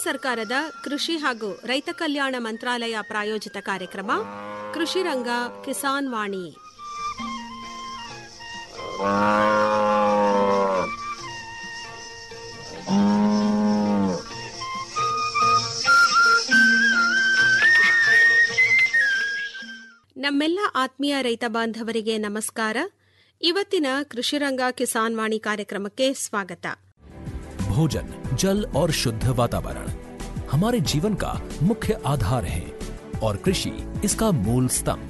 ಸರ್ಕಾರದ ಕೃಷಿ ಹಾಗೂ ರೈತ ಕಲ್ಯಾಣ ಮಂತ್ರಾಲಯ ಪ್ರಾಯೋಜಿತ ಕಾರ್ಯಕ್ರಮ ಕೃಷಿ ರಂಗ ಕಿಸಾನ್ ವಾಣಿ ನಮ್ಮೆಲ್ಲ ಆತ್ಮೀಯ ರೈತ ಬಾಂಧವರಿಗೆ ನಮಸ್ಕಾರ ಇವತ್ತಿನ ಕೃಷಿರಂಗ ಕಿಸಾನ್ ವಾಣಿ ಕಾರ್ಯಕ್ರಮಕ್ಕೆ ಸ್ವಾಗತ भोजन जल और शुद्ध वातावरण हमारे जीवन का मुख्य आधार है और कृषि इसका मूल स्तंभ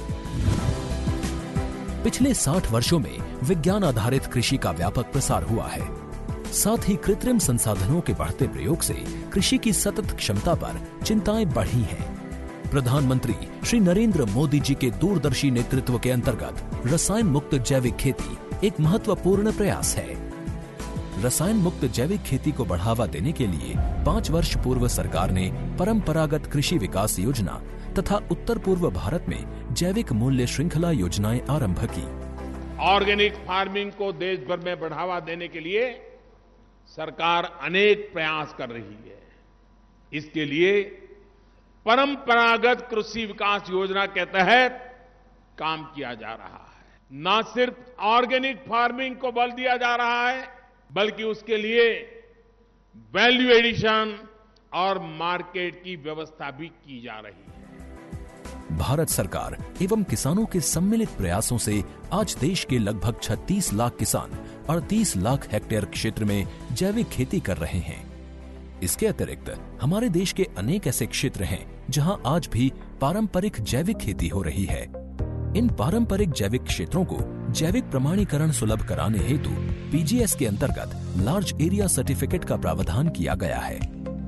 पिछले 60 वर्षों में विज्ञान आधारित कृषि का व्यापक प्रसार हुआ है साथ ही कृत्रिम संसाधनों के बढ़ते प्रयोग से कृषि की सतत क्षमता पर चिंताएं बढ़ी हैं प्रधानमंत्री श्री नरेंद्र मोदी जी के दूरदर्शी नेतृत्व के अंतर्गत रसायन मुक्त जैविक खेती एक महत्वपूर्ण प्रयास है रसायन मुक्त जैविक खेती को बढ़ावा देने के लिए पाँच वर्ष पूर्व सरकार ने परंपरागत कृषि विकास योजना तथा उत्तर पूर्व भारत में जैविक मूल्य श्रृंखला योजनाएं आरंभ की ऑर्गेनिक फार्मिंग को देश भर में बढ़ावा देने के लिए सरकार अनेक प्रयास कर रही है इसके लिए परंपरागत कृषि विकास योजना के तहत काम किया जा रहा है न सिर्फ ऑर्गेनिक फार्मिंग को बल दिया जा रहा है बल्कि उसके लिए वैल्यू एडिशन और मार्केट की व्यवस्था भी की जा रही है भारत सरकार एवं किसानों के सम्मिलित प्रयासों से आज देश के लगभग 36 लाख किसान 38 लाख हेक्टेयर क्षेत्र में जैविक खेती कर रहे हैं इसके अतिरिक्त हमारे देश के अनेक ऐसे क्षेत्र हैं जहां आज भी पारंपरिक जैविक खेती हो रही है इन पारंपरिक जैविक क्षेत्रों को जैविक प्रमाणीकरण सुलभ कराने हेतु पीजीएस के अंतर्गत लार्ज एरिया सर्टिफिकेट का प्रावधान किया गया है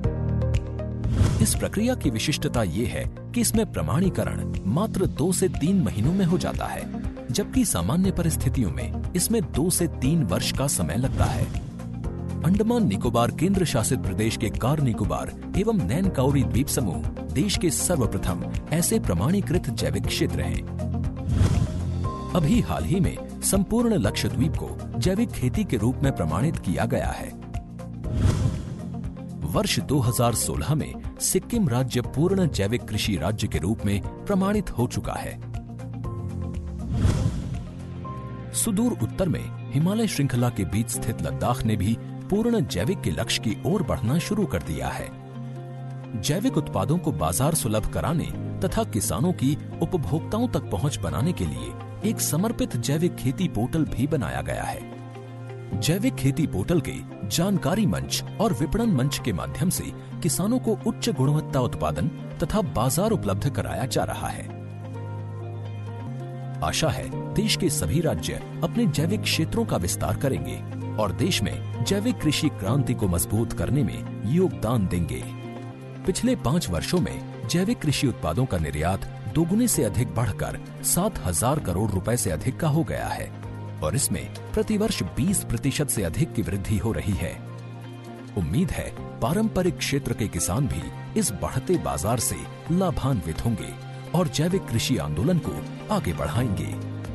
इस प्रक्रिया की विशिष्टता ये है कि इसमें प्रमाणीकरण मात्र दो से तीन महीनों में हो जाता है जबकि सामान्य परिस्थितियों में इसमें दो से तीन वर्ष का समय लगता है अंडमान निकोबार केंद्र शासित प्रदेश के कार निकोबार एवं नैन काउरी द्वीप समूह देश के सर्वप्रथम ऐसे प्रमाणीकृत जैविक क्षेत्र हैं अभी हाल ही में संपूर्ण लक्षद्वीप को जैविक खेती के रूप में प्रमाणित किया गया है वर्ष 2016 में सिक्किम राज्य पूर्ण जैविक कृषि राज्य के रूप में प्रमाणित हो चुका है सुदूर उत्तर में हिमालय श्रृंखला के बीच स्थित लद्दाख ने भी पूर्ण जैविक के लक्ष्य की ओर बढ़ना शुरू कर दिया है जैविक उत्पादों को बाजार सुलभ कराने तथा किसानों की उपभोक्ताओं तक पहुंच बनाने के लिए एक समर्पित जैविक खेती पोर्टल भी बनाया गया है जैविक खेती पोर्टल के जानकारी मंच और विपणन मंच के माध्यम से किसानों को उच्च गुणवत्ता उत्पादन तथा बाजार उपलब्ध कराया जा रहा है आशा है देश के सभी राज्य अपने जैविक क्षेत्रों का विस्तार करेंगे और देश में जैविक कृषि क्रांति को मजबूत करने में योगदान देंगे पिछले पाँच वर्षों में जैविक कृषि उत्पादों का निर्यात दोगुने से अधिक बढ़कर सात हजार करोड़ रुपए से अधिक का हो गया है और इसमें प्रतिवर्ष 20 प्रतिशत से अधिक की वृद्धि हो रही है उम्मीद है पारंपरिक क्षेत्र के किसान भी इस बढ़ते बाजार से लाभान्वित होंगे और जैविक कृषि आंदोलन को आगे बढ़ाएंगे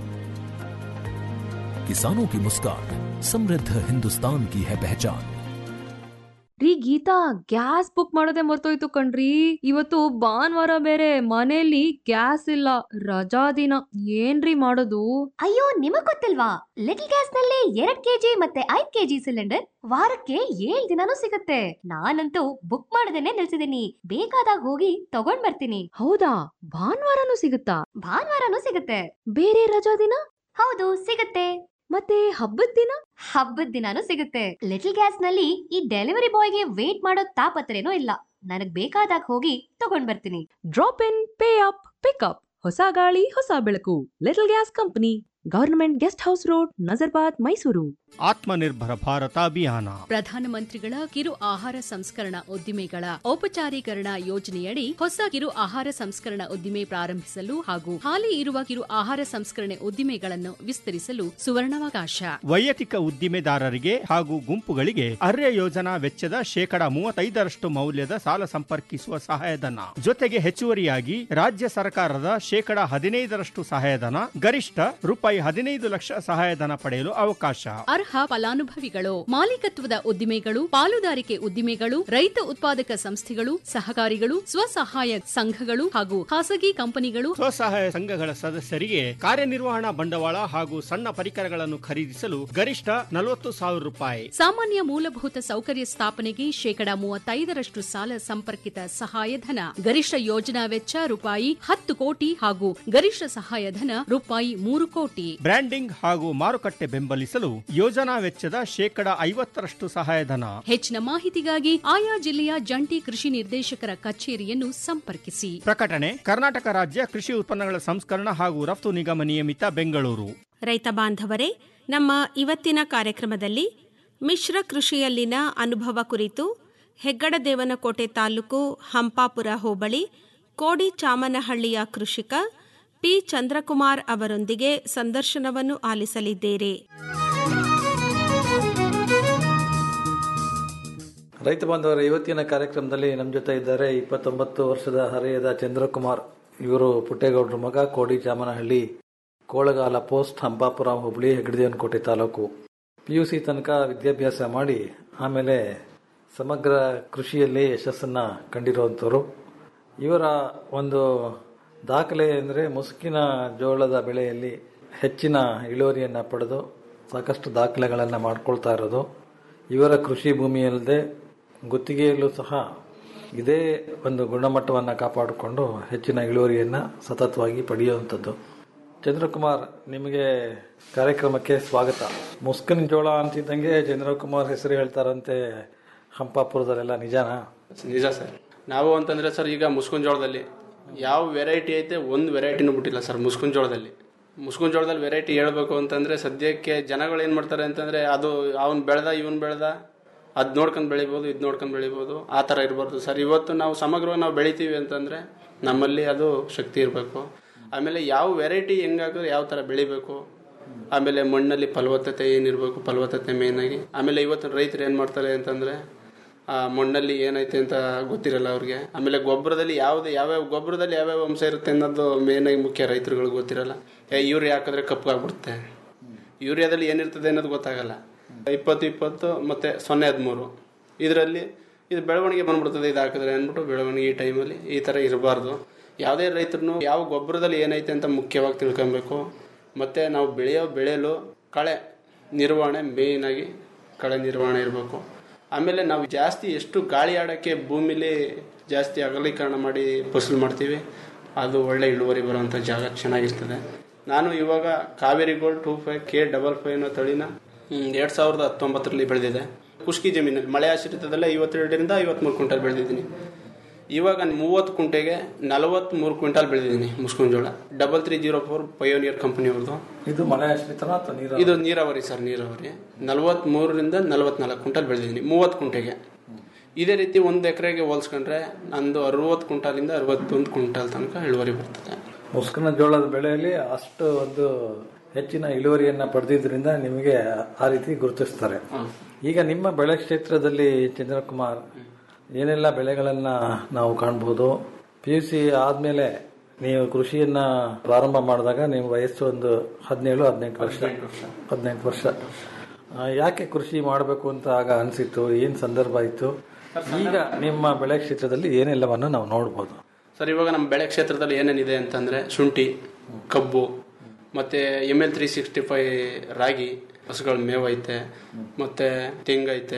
किसानों की मुस्कान समृद्ध हिंदुस्तान की है पहचान ರೀ ಗೀತಾ ಗ್ಯಾಸ್ ಬುಕ್ ಮಾಡೋದೇ ಮರ್ತೋಯ್ತು ಕಣ್ರಿ ಇವತ್ತು ಭಾನುವಾರ ಬೇರೆ ಮನೆಯಲ್ಲಿ ಗ್ಯಾಸ್ ಇಲ್ಲ ರಜಾ ದಿನ ಏನ್ರಿ ಮಾಡೋದು ಅಯ್ಯೋ ನಿಮಗ್ ಗೊತ್ತಿಲ್ವಾ ಲಿಟಲ್ ಗ್ಯಾಸ್ ನಲ್ಲಿ ಎರಡ್ ಕೆಜಿ ಮತ್ತೆ ಐದ್ ಕೆಜಿ ಸಿಲಿಂಡರ್ ವಾರಕ್ಕೆ ಏಳ್ ದಿನಾನೂ ಸಿಗುತ್ತೆ ನಾನಂತೂ ಬುಕ್ ಮಾಡದೇನೆ ನಿಲ್ಸಿದೀನಿ ಬೇಕಾದಾಗ ಹೋಗಿ ತಗೊಂಡ್ ಬರ್ತೀನಿ ಹೌದಾ ಭಾನುವಾರನೂ ಸಿಗುತ್ತಾ ಭಾನುವಾರನೂ ಸಿಗುತ್ತೆ ಬೇರೆ ರಜಾ ದಿನ ಹೌದು ಸಿಗುತ್ತೆ ಮತ್ತೆ ಹಬ್ಬದ ದಿನ ಹಬ್ಬದ ದಿನಾನೂ ಸಿಗುತ್ತೆ ಲಿಟಲ್ ಗ್ಯಾಸ್ ನಲ್ಲಿ ಈ ಡೆಲಿವರಿ ಬಾಯ್ಗೆ ವೇಟ್ ಮಾಡೋ ತಾಪತ್ರೇನೂ ಇಲ್ಲ ನನಗ್ ಬೇಕಾದಾಗ ಹೋಗಿ ತಗೊಂಡ್ ಬರ್ತೀನಿ drop in pay up pickup ಹೊಸ ಗಾಳಿ ಹೊಸ ಬೆಳಕು little gas company government guest house road Nazarbad Mysuru Atmanirbhar Bharat Abhiyan ಪ್ರಧಾನಮಂತ್ರಿಗಳ ಕಿರು ಆಹಾರ ಸಂಸ್ಕರಣಾ ಉದ್ದಿಮೆಗಳ ಔಪಚಾರೀಕರಣ ಯೋಜನೆಯಡಿ ಹೊಸ ಕಿರು ಆಹಾರ ಸಂಸ್ಕರಣಾ ಉದ್ದಿಮೆ ಪ್ರಾರಂಭಿಸಲು ಹಾಗೂ ಹಾಲಿ ಇರುವ ಕಿರು ಆಹಾರ ಸಂಸ್ಕರಣೆ ಉದ್ದಿಮೆಗಳನ್ನು ವಿಸ್ತರಿಸಲು ಸುವರ್ಣಾವಕಾಶ ವೈಯಕ್ತಿಕ ಉದ್ದಿಮೆದಾರರಿಗೆ ಹಾಗೂ ಗುಂಪುಗಳಿಗೆ ಅರ್ಯ ಯೋಜನಾ ವೆಚ್ಚದ ಶೇಕಡ ಮೂವತ್ತೈದರಷ್ಟು ಮೌಲ್ಯದ ಸಾಲ ಸಂಪರ್ಕಿಸುವ ಸಹಾಯಧನ ಜೊತೆಗೆ ಹೆಚ್ಚುವರಿಯಾಗಿ ರಾಜ್ಯ ಸರ್ಕಾರದ ಶೇಕಡ ಹದಿನೈದರಷ್ಟು ಸಹಾಯಧನ ಗರಿಷ್ಠ ರೂಪಾಯಿ ರೂಪಾಯಿ ಹದಿನೈದು ಲಕ್ಷ ಸಹಾಯಧನ ಪಡೆಯಲು ಅವಕಾಶ ಅರ್ಹ ಫಲಾನುಭವಿಗಳು ಮಾಲೀಕತ್ವದ ಉದ್ದಿಮೆಗಳು ಪಾಲುದಾರಿಕೆ ಉದ್ದಿಮೆಗಳು ರೈತ ಉತ್ಪಾದಕ ಸಂಸ್ಥೆಗಳು ಸಹಕಾರಿಗಳು ಸ್ವಸಹಾಯ ಸಂಘಗಳು ಹಾಗೂ ಖಾಸಗಿ ಕಂಪನಿಗಳು ಸ್ವಸಹಾಯ ಸಂಘಗಳ ಸದಸ್ಯರಿಗೆ ಕಾರ್ಯನಿರ್ವಹಣಾ ಬಂಡವಾಳ ಹಾಗೂ ಸಣ್ಣ ಪರಿಕರಗಳನ್ನು ಖರೀದಿಸಲು ಗರಿಷ್ಠ ನಲವತ್ತು ಸಾವಿರ ರೂಪಾಯಿ ಸಾಮಾನ್ಯ ಮೂಲಭೂತ ಸೌಕರ್ಯ ಸ್ಥಾಪನೆಗೆ ಶೇಕಡ ಮೂವತ್ತೈದರಷ್ಟು ಸಾಲ ಸಂಪರ್ಕಿತ ಸಹಾಯಧನ ಗರಿಷ್ಠ ಯೋಜನಾ ವೆಚ್ಚ ರೂಪಾಯಿ ಹತ್ತು ಕೋಟಿ ಹಾಗೂ ಗರಿಷ್ಠ ಸಹಾಯಧನ ರೂಪಾಯಿ ಮೂರು ಕೋಟಿ ಬ್ರ್ಯಾಂಡಿಂಗ್ ಹಾಗೂ ಮಾರುಕಟ್ಟೆ ಬೆಂಬಲಿಸಲು ಯೋಜನಾ ವೆಚ್ಚದ ಶೇಕಡ ಐವತ್ತರಷ್ಟು ಸಹಾಯಧನ ಹೆಚ್ಚಿನ ಮಾಹಿತಿಗಾಗಿ ಆಯಾ ಜಿಲ್ಲೆಯ ಜಂಟಿ ಕೃಷಿ ನಿರ್ದೇಶಕರ ಕಚೇರಿಯನ್ನು ಸಂಪರ್ಕಿಸಿ ಪ್ರಕಟಣೆ ಕರ್ನಾಟಕ ರಾಜ್ಯ ಕೃಷಿ ಉತ್ಪನ್ನಗಳ ಸಂಸ್ಕರಣ ಹಾಗೂ ರಫ್ತು ನಿಗಮ ನಿಯಮಿತ ಬೆಂಗಳೂರು ರೈತ ಬಾಂಧವರೇ ನಮ್ಮ ಇವತ್ತಿನ ಕಾರ್ಯಕ್ರಮದಲ್ಲಿ ಮಿಶ್ರ ಕೃಷಿಯಲ್ಲಿನ ಅನುಭವ ಕುರಿತು ಹೆಗ್ಗಡದೇವನಕೋಟೆ ತಾಲೂಕು ಹಂಪಾಪುರ ಹೋಬಳಿ ಕೋಡಿ ಚಾಮನಹಳ್ಳಿಯ ಕೃಷಿಕ ಪಿ ಚಂದ್ರಕುಮಾರ್ ಅವರೊಂದಿಗೆ ಸಂದರ್ಶನವನ್ನು ಆಲಿಸಲಿದ್ದೀರಿ ರೈತ ಬಾಂಧವರ ಇವತ್ತಿನ ಕಾರ್ಯಕ್ರಮದಲ್ಲಿ ನಮ್ಮ ಜೊತೆ ಇದ್ದಾರೆ ಇಪ್ಪತ್ತೊಂಬತ್ತು ವರ್ಷದ ಹರೆಯದ ಚಂದ್ರಕುಮಾರ್ ಇವರು ಪುಟ್ಟೇಗೌಡರ ಮಗ ಕೋಡಿ ಚಾಮನಹಳ್ಳಿ ಕೋಳಗಾಲ ಪೋಸ್ಟ್ ಹಂಪಾಪುರ ಹುಬ್ಳಿ ಹೆಗ್ಗಡದೇವನಕೋಟೆ ತಾಲೂಕು ಪಿ ಯು ಸಿ ತನಕ ವಿದ್ಯಾಭ್ಯಾಸ ಮಾಡಿ ಆಮೇಲೆ ಸಮಗ್ರ ಕೃಷಿಯಲ್ಲಿ ಯಶಸ್ಸನ್ನ ಕಂಡಿರುವಂಥವ್ರು ಇವರ ಒಂದು ದಾಖಲೆ ಅಂದರೆ ಮುಸುಕಿನ ಜೋಳದ ಬೆಳೆಯಲ್ಲಿ ಹೆಚ್ಚಿನ ಇಳುವರಿಯನ್ನು ಪಡೆದು ಸಾಕಷ್ಟು ದಾಖಲೆಗಳನ್ನು ಮಾಡ್ಕೊಳ್ತಾ ಇರೋದು ಇವರ ಕೃಷಿ ಭೂಮಿಯಲ್ಲದೆ ಗುತ್ತಿಗೆಯಲ್ಲೂ ಸಹ ಇದೇ ಒಂದು ಗುಣಮಟ್ಟವನ್ನು ಕಾಪಾಡಿಕೊಂಡು ಹೆಚ್ಚಿನ ಇಳುವರಿಯನ್ನು ಸತತವಾಗಿ ಪಡೆಯುವಂಥದ್ದು ಚಂದ್ರಕುಮಾರ್ ನಿಮಗೆ ಕಾರ್ಯಕ್ರಮಕ್ಕೆ ಸ್ವಾಗತ ಮುಸ್ಕಿನ ಜೋಳ ಅಂತಿದ್ದಂಗೆ ಚಂದ್ರಕುಮಾರ್ ಹೆಸರು ಹೇಳ್ತಾರಂತೆ ಹಂಪಾಪುರದಲ್ಲೆಲ್ಲ ನಿಜಾನಾ ನಿಜ ಸರ್ ನಾವು ಅಂತಂದ್ರೆ ಸರ್ ಈಗ ಮುಸ್ಕುನ್ ಜೋಳದಲ್ಲಿ ಯಾವ ವೆರೈಟಿ ಐತೆ ಒಂದು ವೆರೈಟಿನೂ ಬಿಟ್ಟಿಲ್ಲ ಸರ್ ಮುಸ್ಕುನ್ ಜೋಳದಲ್ಲಿ ಮುಸ್ಕುನ್ ಜೋಳದಲ್ಲಿ ವೆರೈಟಿ ಹೇಳ್ಬೇಕು ಅಂತಂದ್ರೆ ಸದ್ಯಕ್ಕೆ ಜನಗಳು ಏನು ಮಾಡ್ತಾರೆ ಅಂತಂದ್ರೆ ಅದು ಅವ್ನು ಬೆಳೆದ ಇವನು ಬೆಳೆದ ಅದು ನೋಡ್ಕೊಂಡು ಬೆಳಿಬೋದು ಇದು ನೋಡ್ಕೊಂಡು ಬೆಳಿಬೋದು ಆ ಥರ ಇರಬಾರ್ದು ಸರ್ ಇವತ್ತು ನಾವು ಸಮಗ್ರವಾಗಿ ನಾವು ಬೆಳಿತೀವಿ ಅಂತಂದ್ರೆ ನಮ್ಮಲ್ಲಿ ಅದು ಶಕ್ತಿ ಇರಬೇಕು ಆಮೇಲೆ ಯಾವ ವೆರೈಟಿ ಹೆಂಗಾದ್ರೆ ಯಾವ ಥರ ಬೆಳಿಬೇಕು ಆಮೇಲೆ ಮಣ್ಣಲ್ಲಿ ಫಲವತ್ತತೆ ಏನಿರಬೇಕು ಫಲವತ್ತತೆ ಮೇಯ್ನಾಗಿ ಆಮೇಲೆ ಇವತ್ತು ರೈತರು ಏನು ಮಾಡ್ತಾರೆ ಅಂತಂದರೆ ಆ ಮಣ್ಣಲ್ಲಿ ಏನೈತೆ ಅಂತ ಗೊತ್ತಿರಲ್ಲ ಅವ್ರಿಗೆ ಆಮೇಲೆ ಗೊಬ್ಬರದಲ್ಲಿ ಯಾವ್ದು ಯಾವ್ಯಾವ ಗೊಬ್ಬರದಲ್ಲಿ ಯಾವ್ಯಾವ ಅಂಶ ಇರುತ್ತೆ ಅನ್ನೋದು ಮೇಯ್ನಾಗಿ ಮುಖ್ಯ ರೈತರುಗಳಿಗೆ ಗೊತ್ತಿರಲ್ಲ ಏ ಯೂರಿಯಾ ಹಾಕಿದ್ರೆ ಕಪ್ಪಗಾಗ್ಬಿಡುತ್ತೆ ಯೂರಿಯಾದಲ್ಲಿ ಏನಿರ್ತದೆ ಅನ್ನೋದು ಗೊತ್ತಾಗಲ್ಲ ಇಪ್ಪತ್ತು ಇಪ್ಪತ್ತು ಮತ್ತು ಸೊನ್ನೆ ಹದಿಮೂರು ಇದರಲ್ಲಿ ಇದು ಬೆಳವಣಿಗೆ ಬಂದ್ಬಿಡ್ತದೆ ಇದು ಹಾಕಿದ್ರೆ ಅಂದ್ಬಿಟ್ಟು ಬೆಳವಣಿಗೆ ಈ ಟೈಮಲ್ಲಿ ಈ ಥರ ಇರಬಾರ್ದು ಯಾವುದೇ ರೈತರು ಯಾವ ಗೊಬ್ಬರದಲ್ಲಿ ಏನೈತೆ ಅಂತ ಮುಖ್ಯವಾಗಿ ತಿಳ್ಕೊಬೇಕು ಮತ್ತು ನಾವು ಬೆಳೆಯೋ ಬೆಳೆಯಲು ಕಳೆ ನಿರ್ವಹಣೆ ಮೇಯ್ನಾಗಿ ಕಳೆ ನಿರ್ವಹಣೆ ಇರಬೇಕು ಆಮೇಲೆ ನಾವು ಜಾಸ್ತಿ ಎಷ್ಟು ಗಾಳಿ ಆಡೋಕ್ಕೆ ಭೂಮಿಲಿ ಜಾಸ್ತಿ ಅಗಲೀಕರಣ ಮಾಡಿ ಫಸಲು ಮಾಡ್ತೀವಿ ಅದು ಒಳ್ಳೆ ಇಳುವರಿ ಬರುವಂಥ ಜಾಗ ಚೆನ್ನಾಗಿರ್ತದೆ ನಾನು ಇವಾಗ Kaveri gold two five K double five ಅನ್ನೋ ತಳಿನ ಎರಡು ಸಾವಿರದ ಹತ್ತೊಂಬತ್ತರಲ್ಲಿ ಬೆಳೆದಿದೆ ಕುಷ್ಕಿ ಜಮೀನಲ್ಲಿ ಮಳೆ ಆಶ್ರಿತದಲ್ಲೇ ಐವತ್ತೆರಡರಿಂದ ಐವತ್ಮೂರು ಕ್ವಿಂಟಲ್ ಬೆಳೆದಿದ್ದೀನಿ ಇವಾಗ ಮೂವತ್ತು ಕುಂಟೆಗೆ ನಲವತ್ತ್ಮೂರು ಕ್ವಿಂಟಲ್ ಬೆಳೆದಿದ್ದೀನಿ ಮುಸ್ಕುನ್ ಜೋಳ double three zero four pioneer ಕಂಪನಿಯವ್ರದ್ದು ಇದು ಮಳೆ ಆಶ್ರಿತನ ಅಥವಾ ನೀರು ಇದು ನೀರಾವರಿ ಸರ್ ನೀರಾವರಿ ನಲವತ್ಮೂರರಿಂದ ನಲವತ್ನಾಲ್ಕು ಕ್ವಿಂಟಲ್ ಬೆಳೆದಿದ್ದೀನಿ ಮೂವತ್ತು ಕುಂಟೆಗೆ ಇದೇ ರೀತಿ ಒಂದು ಎಕರೆಗೆ ಹೋಲಿಸ್ಕೊಂಡ್ರೆ ನಂದು ಅರವತ್ತು ಕ್ವಿಂಟಾಲಿಂದ ಅರವತ್ತೊಂದು ಕ್ವಿಂಟಾಲ್ ತನಕ ಇಳುವರಿ ಬರ್ತದೆ ಮುಸ್ಕಿನ ಜೋಳದ ಬೆಳೆಯಲ್ಲಿ ಅಷ್ಟು ಒಂದು ಹೆಚ್ಚಿನ ಇಳುವರಿಯನ್ನ ಪಡೆದಿದ್ರಿಂದ ನಿಮಗೆ ಆ ರೀತಿ ಗುರುತಿಸ್ತಾರೆ ಈಗ ನಿಮ್ಮ ಬೆಳೆ ಕ್ಷೇತ್ರದಲ್ಲಿ ಚಂದ್ರಕುಮಾರ್ ಏನೆಲ್ಲ ಬೆಳೆಗಳನ್ನ ನಾವು ಕಾಣಬಹುದು ಪಿ ಯು ಸಿ ಆದ್ಮೇಲೆ ನೀವು ಕೃಷಿಯನ್ನ ಪ್ರಾರಂಭ ಮಾಡಿದಾಗ ನಿಮ್ಮ ವಯಸ್ಸು ಒಂದು ಹದಿನೇಳು ಹದಿನೆಂಟು ವರ್ಷ ಹದಿನೆಂಟು ವರ್ಷ ಆ, ಯಾಕೆ ಕೃಷಿ ಮಾಡಬೇಕು ಅಂತ ಆಗ ಅನಿಸಿತ್ತು ಏನು ಸಂದರ್ಭ ಇತ್ತು ಈಗ ನಿಮ್ಮ ಬೆಳೆ ಕ್ಷೇತ್ರದಲ್ಲಿ ಏನೆಲ್ಲವನ್ನು ನಾವು ನೋಡ್ಬೋದು ಸರ್ ಇವಾಗ ನಮ್ಮ ಬೆಳೆ ಕ್ಷೇತ್ರದಲ್ಲಿ ಏನೇನಿದೆ ಅಂತಂದರೆ ಶುಂಠಿ ಕಬ್ಬು ಮತ್ತು M L three sixty five ರಾಗಿ ಹಸುಗಳ ಮೇವು ಐತೆ ಮತ್ತು ತೆಂಗೈತೆ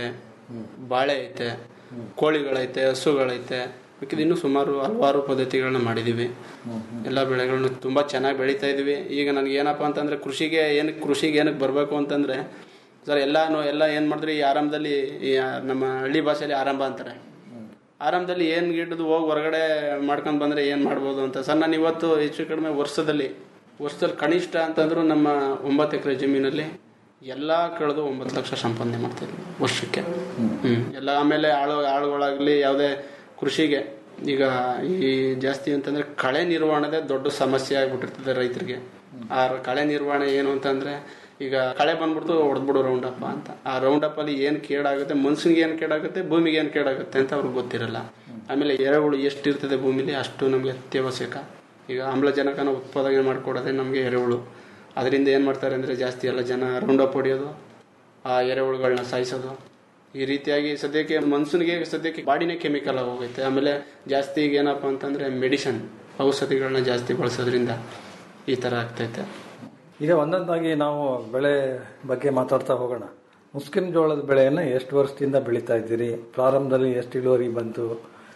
ಬಾಳೆ ಐತೆ ಕೋಳಿಗಳೈತೆ ಹಸುಗಳೈತೆ ಬೇಕಿದ್ರೆ ಇನ್ನೂ ಸುಮಾರು ಹಲವಾರು ಪದ್ಧತಿಗಳನ್ನ ಮಾಡಿದ್ದೀವಿ ಎಲ್ಲ ಬೆಳೆಗಳನ್ನ ತುಂಬ ಚೆನ್ನಾಗಿ ಬೆಳೀತಾ ಇದ್ದೀವಿ ಈಗ ನನಗೆ ಏನಪ್ಪ ಅಂತಂದರೆ ಕೃಷಿಗೆ ಏನಕ್ಕೆ ಕೃಷಿಗೆ ಏನಕ್ಕೆ ಬರಬೇಕು ಅಂತಂದರೆ ಸರ್ ಎಲ್ಲಾನು ಎಲ್ಲ ಏನು ಮಾಡಿದ್ರೆ ಈ ಆರಂಭದಲ್ಲಿ ಈ ನಮ್ಮ ಹಳ್ಳಿ ಭಾಷೆಯಲ್ಲಿ ಆರಂಭ ಅಂತಾರೆ ಆರಂಭದಲ್ಲಿ ಏನು ಗಿಡದು ಹೋಗಿ ಹೊರಗಡೆ ಮಾಡ್ಕೊಂಡು ಬಂದರೆ ಏನು ಮಾಡ್ಬೋದು ಅಂತ ಸರ್ ನಾನು ಇವತ್ತು ಹೆಚ್ಚು ಕಡಿಮೆ ವರ್ಷದಲ್ಲಿ ವರ್ಷದಲ್ಲಿ ಕನಿಷ್ಠ ಅಂತಂದ್ರು ನಮ್ಮ ಒಂಬತ್ತು ಎಕರೆ ಜಮೀನಲ್ಲಿ ಎಲ್ಲ ಕಳೆದು ಒಂಬತ್ತು ಲಕ್ಷ ಸಂಪಾದನೆ ಮಾಡ್ತಿದ್ವಿ ವರ್ಷಕ್ಕೆ ಹ್ಮ್ ಎಲ್ಲ ಆಮೇಲೆ ಆಳು ಆಳುಗಳಾಗಲಿ ಯಾವುದೇ ಕೃಷಿಗೆ ಈಗ ಈ ಜಾಸ್ತಿ ಅಂತಂದ್ರೆ ಕಳೆ ನಿರ್ವಹಣೆ ದೊಡ್ಡ ಸಮಸ್ಯೆ ಆಗ್ಬಿಟ್ಟಿರ್ತದೆ ರೈತರಿಗೆ ಆ ಕಳೆ ನಿರ್ವಹಣೆ ಏನು ಅಂತಂದ್ರೆ ಈಗ ಕಳೆ ಬಂದ್ಬಿಡ್ತು ಹೊಡೆದ್ಬಿಡು ರೌಂಡ್ ಅಪ್ ಅಂತ ಆ ರೌಂಡ್ ಅಪ್ ಅಲ್ಲಿ ಏನು ಕೇಡಾಗುತ್ತೆ ಮನುಷ್ಯನಿಗೆ ಏನು ಕೇಡಾಗುತ್ತೆ ಭೂಮಿಗೆ ಏನು ಕೇಡಾಗುತ್ತೆ ಅಂತ ಅವ್ರಿಗೆ ಗೊತ್ತಿರಲ್ಲ ಆಮೇಲೆ ಎರೆಹುಳು ಎಷ್ಟು ಇರ್ತದೆ ಭೂಮಿಲಿ ಅಷ್ಟು ನಮಗೆ ಅತ್ಯವಶ್ಯಕ ಈಗ ಆಮ್ಲಜನಕನ ಉತ್ಪಾದನೆ ಮಾಡಿಕೊಡೋದೇ ನಮಗೆ ಎರೆಹುಳು ಅದರಿಂದ ಏನು ಮಾಡ್ತಾರೆ ಅಂದರೆ ಜಾಸ್ತಿ ಎಲ್ಲ ಜನ ರೌಂಡ್ ಅಪ್ ಹೊಡೆಯೋದು ಆ ಎರೆಹುಳುಗಳನ್ನ ಸಾಯಿಸೋದು ಈ ರೀತಿಯಾಗಿ ಸದ್ಯಕ್ಕೆ ಮನುಷ್ಯನಿಗೆ ಸದ್ಯಕ್ಕೆ ಬಾಡಿನೇ ಕೆಮಿಕಲ್ ಹೋಗುತ್ತೆ ಆಮೇಲೆ ಜಾಸ್ತಿ ಈಗ ಏನಪ್ಪ ಅಂತಂದರೆ ಮೆಡಿಸನ್ ಔಷಧಿಗಳನ್ನ ಜಾಸ್ತಿ ಬಳಸೋದ್ರಿಂದ ಈ ಥರ ಆಗ್ತೈತೆ ಈಗ ಒಂದೊಂದಾಗಿ ನಾವು ಬೆಳೆ ಬಗ್ಗೆ ಮಾತಾಡ್ತಾ ಹೋಗೋಣ ಮುಸ್ಕಿನ ಜೋಳದ ಬೆಳೆಯನ್ನು ಎಷ್ಟು ವರ್ಷದಿಂದ ಬೆಳೀತಾ ಇದ್ದೀರಿ ಪ್ರಾರಂಭದಲ್ಲಿ ಎಷ್ಟು ಇಳುವರಿ ಬಂತು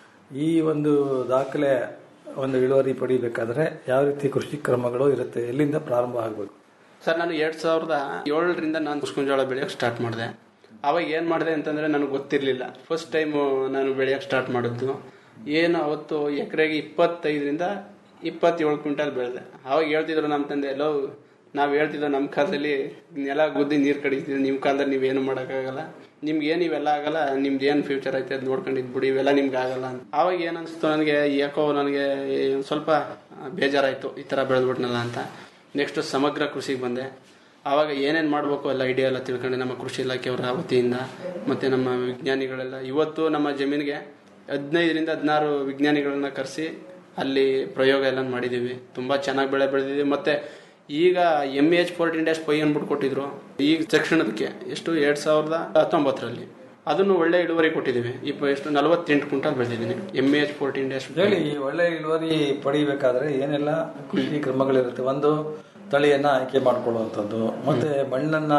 ಈ ಒಂದು ದಾಖಲೆ ಒಂದು ಇಳುವರಿ ಪಡಿಬೇಕಾದ್ರೆ ಯಾವ ರೀತಿ ಕೃಷಿ ಕ್ರಮಗಳು ಇರುತ್ತೆ ಎಲ್ಲಿಂದ ಪ್ರಾರಂಭ ಆಗಬೇಕು ಸರ್ ನಾನು ಎರಡು ಸಾವಿರದ ಏಳರಿಂದ ನಾನು ಮುಸ್ಕಿನ ಜೋಳ ಬೆಳೆಯೋಕೆ ಸ್ಟಾರ್ಟ್ ಮಾಡಿದೆ ಅವಾಗ ಏನು ಮಾಡಿದೆ ಅಂತಂದರೆ ನನಗೆ ಗೊತ್ತಿರಲಿಲ್ಲ ಫಸ್ಟ್ ಟೈಮು ನಾನು ಬೆಳೆಯೋಕೆ ಸ್ಟಾರ್ಟ್ ಮಾಡಿದ್ದು ಏನು ಅವತ್ತು ಎಕರೆಗೆ ಇಪ್ಪತ್ತೈದರಿಂದ ಇಪ್ಪತ್ತೇಳು ಕ್ವಿಂಟಲ್ ಬೆಳೆದೆ ಅವಾಗ ಹೇಳ್ತಿದ್ರು ನಮ್ಮ ತಂದೆ ಎಲ್ಲೋ ನಾವು ಹೇಳ್ತಿದ್ದೋ ನಮ್ಮ ಕಾಲದಲ್ಲಿ ನೆಲ ಗುದ್ದಿ ನೀರು ಕಡಿತಿದ್ವಿ ನಿಮ್ಮ ಕಾಲದಲ್ಲಿ ನೀವೇನು ಮಾಡೋಕ್ಕಾಗಲ್ಲ ನಿಮ್ಗೆ ಏನು ಇವೆಲ್ಲ ಆಗಲ್ಲ ನಿಮ್ದು ಏನು ಫ್ಯೂಚರ್ ಐತೆ ಅದು ನೋಡ್ಕೊಂಡಿದ್ದು ಬಿಡಿ ಇವೆಲ್ಲ ನಿಮ್ಗೆ ಆಗಲ್ಲ ಅಂತ ಆವಾಗ ಏನು ಅನಿಸ್ತು ನನಗೆ ಯಾಕೋ ನನಗೆ ಒಂದ್ ಸ್ವಲ್ಪ ಬೇಜಾರಾಯಿತು ಈ ಥರ ಬೆಳೆದ್ಬಿಟ್ನಲ್ಲ ಅಂತ ನೆಕ್ಸ್ಟ್ ಸಮಗ್ರ ಕೃಷಿಗೆ ಬಂದೆ ಆವಾಗ ಏನೇನು ಮಾಡಬೇಕು ಎಲ್ಲ ಐಡಿಯಾ ಎಲ್ಲ ತಿಳ್ಕೊಂಡು ನಮ್ಮ ಕೃಷಿ ಇಲಾಖೆಯವರ ವತಿಯಿಂದ ಮತ್ತು ನಮ್ಮ ವಿಜ್ಞಾನಿಗಳೆಲ್ಲ ಇವತ್ತು ನಮ್ಮ ಜಮೀನಿಗೆ ಹದಿನೈದರಿಂದ ಹದಿನಾರು ವಿಜ್ಞಾನಿಗಳನ್ನ ಕರೆಸಿ ಅಲ್ಲಿ ಪ್ರಯೋಗ ಎಲ್ಲ ಮಾಡಿದ್ದೀವಿ ತುಂಬ ಚೆನ್ನಾಗಿ ಬೆಳೆ ಬೆಳೆದಿದ್ದೀವಿ ಮತ್ತು ಈಗ M H fourteen dash five ಅಂದ್ಬಿಟ್ಟು ಕೊಟ್ಟಿದ್ರು ಈಗ ತಕ್ಷಣದಕ್ಕೆ ಎಷ್ಟು ಎರಡು ಸಾವಿರದ ಹತ್ತೊಂಬತ್ತರಲ್ಲಿ ಅದನ್ನು ಒಳ್ಳೆ ಇಳುವರಿ ಕೊಟ್ಟಿದ್ದೀವಿ ಇಪ್ಪ ಎಷ್ಟು ನಲವತ್ತೆಂಟು ಕ್ವಿಂಟಲ್ ಬೆಳೆದಿದ್ದೀನಿ ಎಮ್ ಎಚ್ ಫೋರ್ಟೀನ್ ಡ್ಯಾಶ್ ಹೇಳಿ ಈ ಒಳ್ಳೆ ಇಳುವರಿ ಪಡಿಬೇಕಾದ್ರೆ ಏನೆಲ್ಲ ಕೃಷಿ ಕ್ರಮಗಳಿರುತ್ತೆ ಒಂದು ತಳಿಯನ್ನ ಆಯ್ಕೆ ಮಾಡ್ಕೊಳ್ಳುವಂಥದ್ದು ಮತ್ತೆ ಮಣ್ಣನ್ನ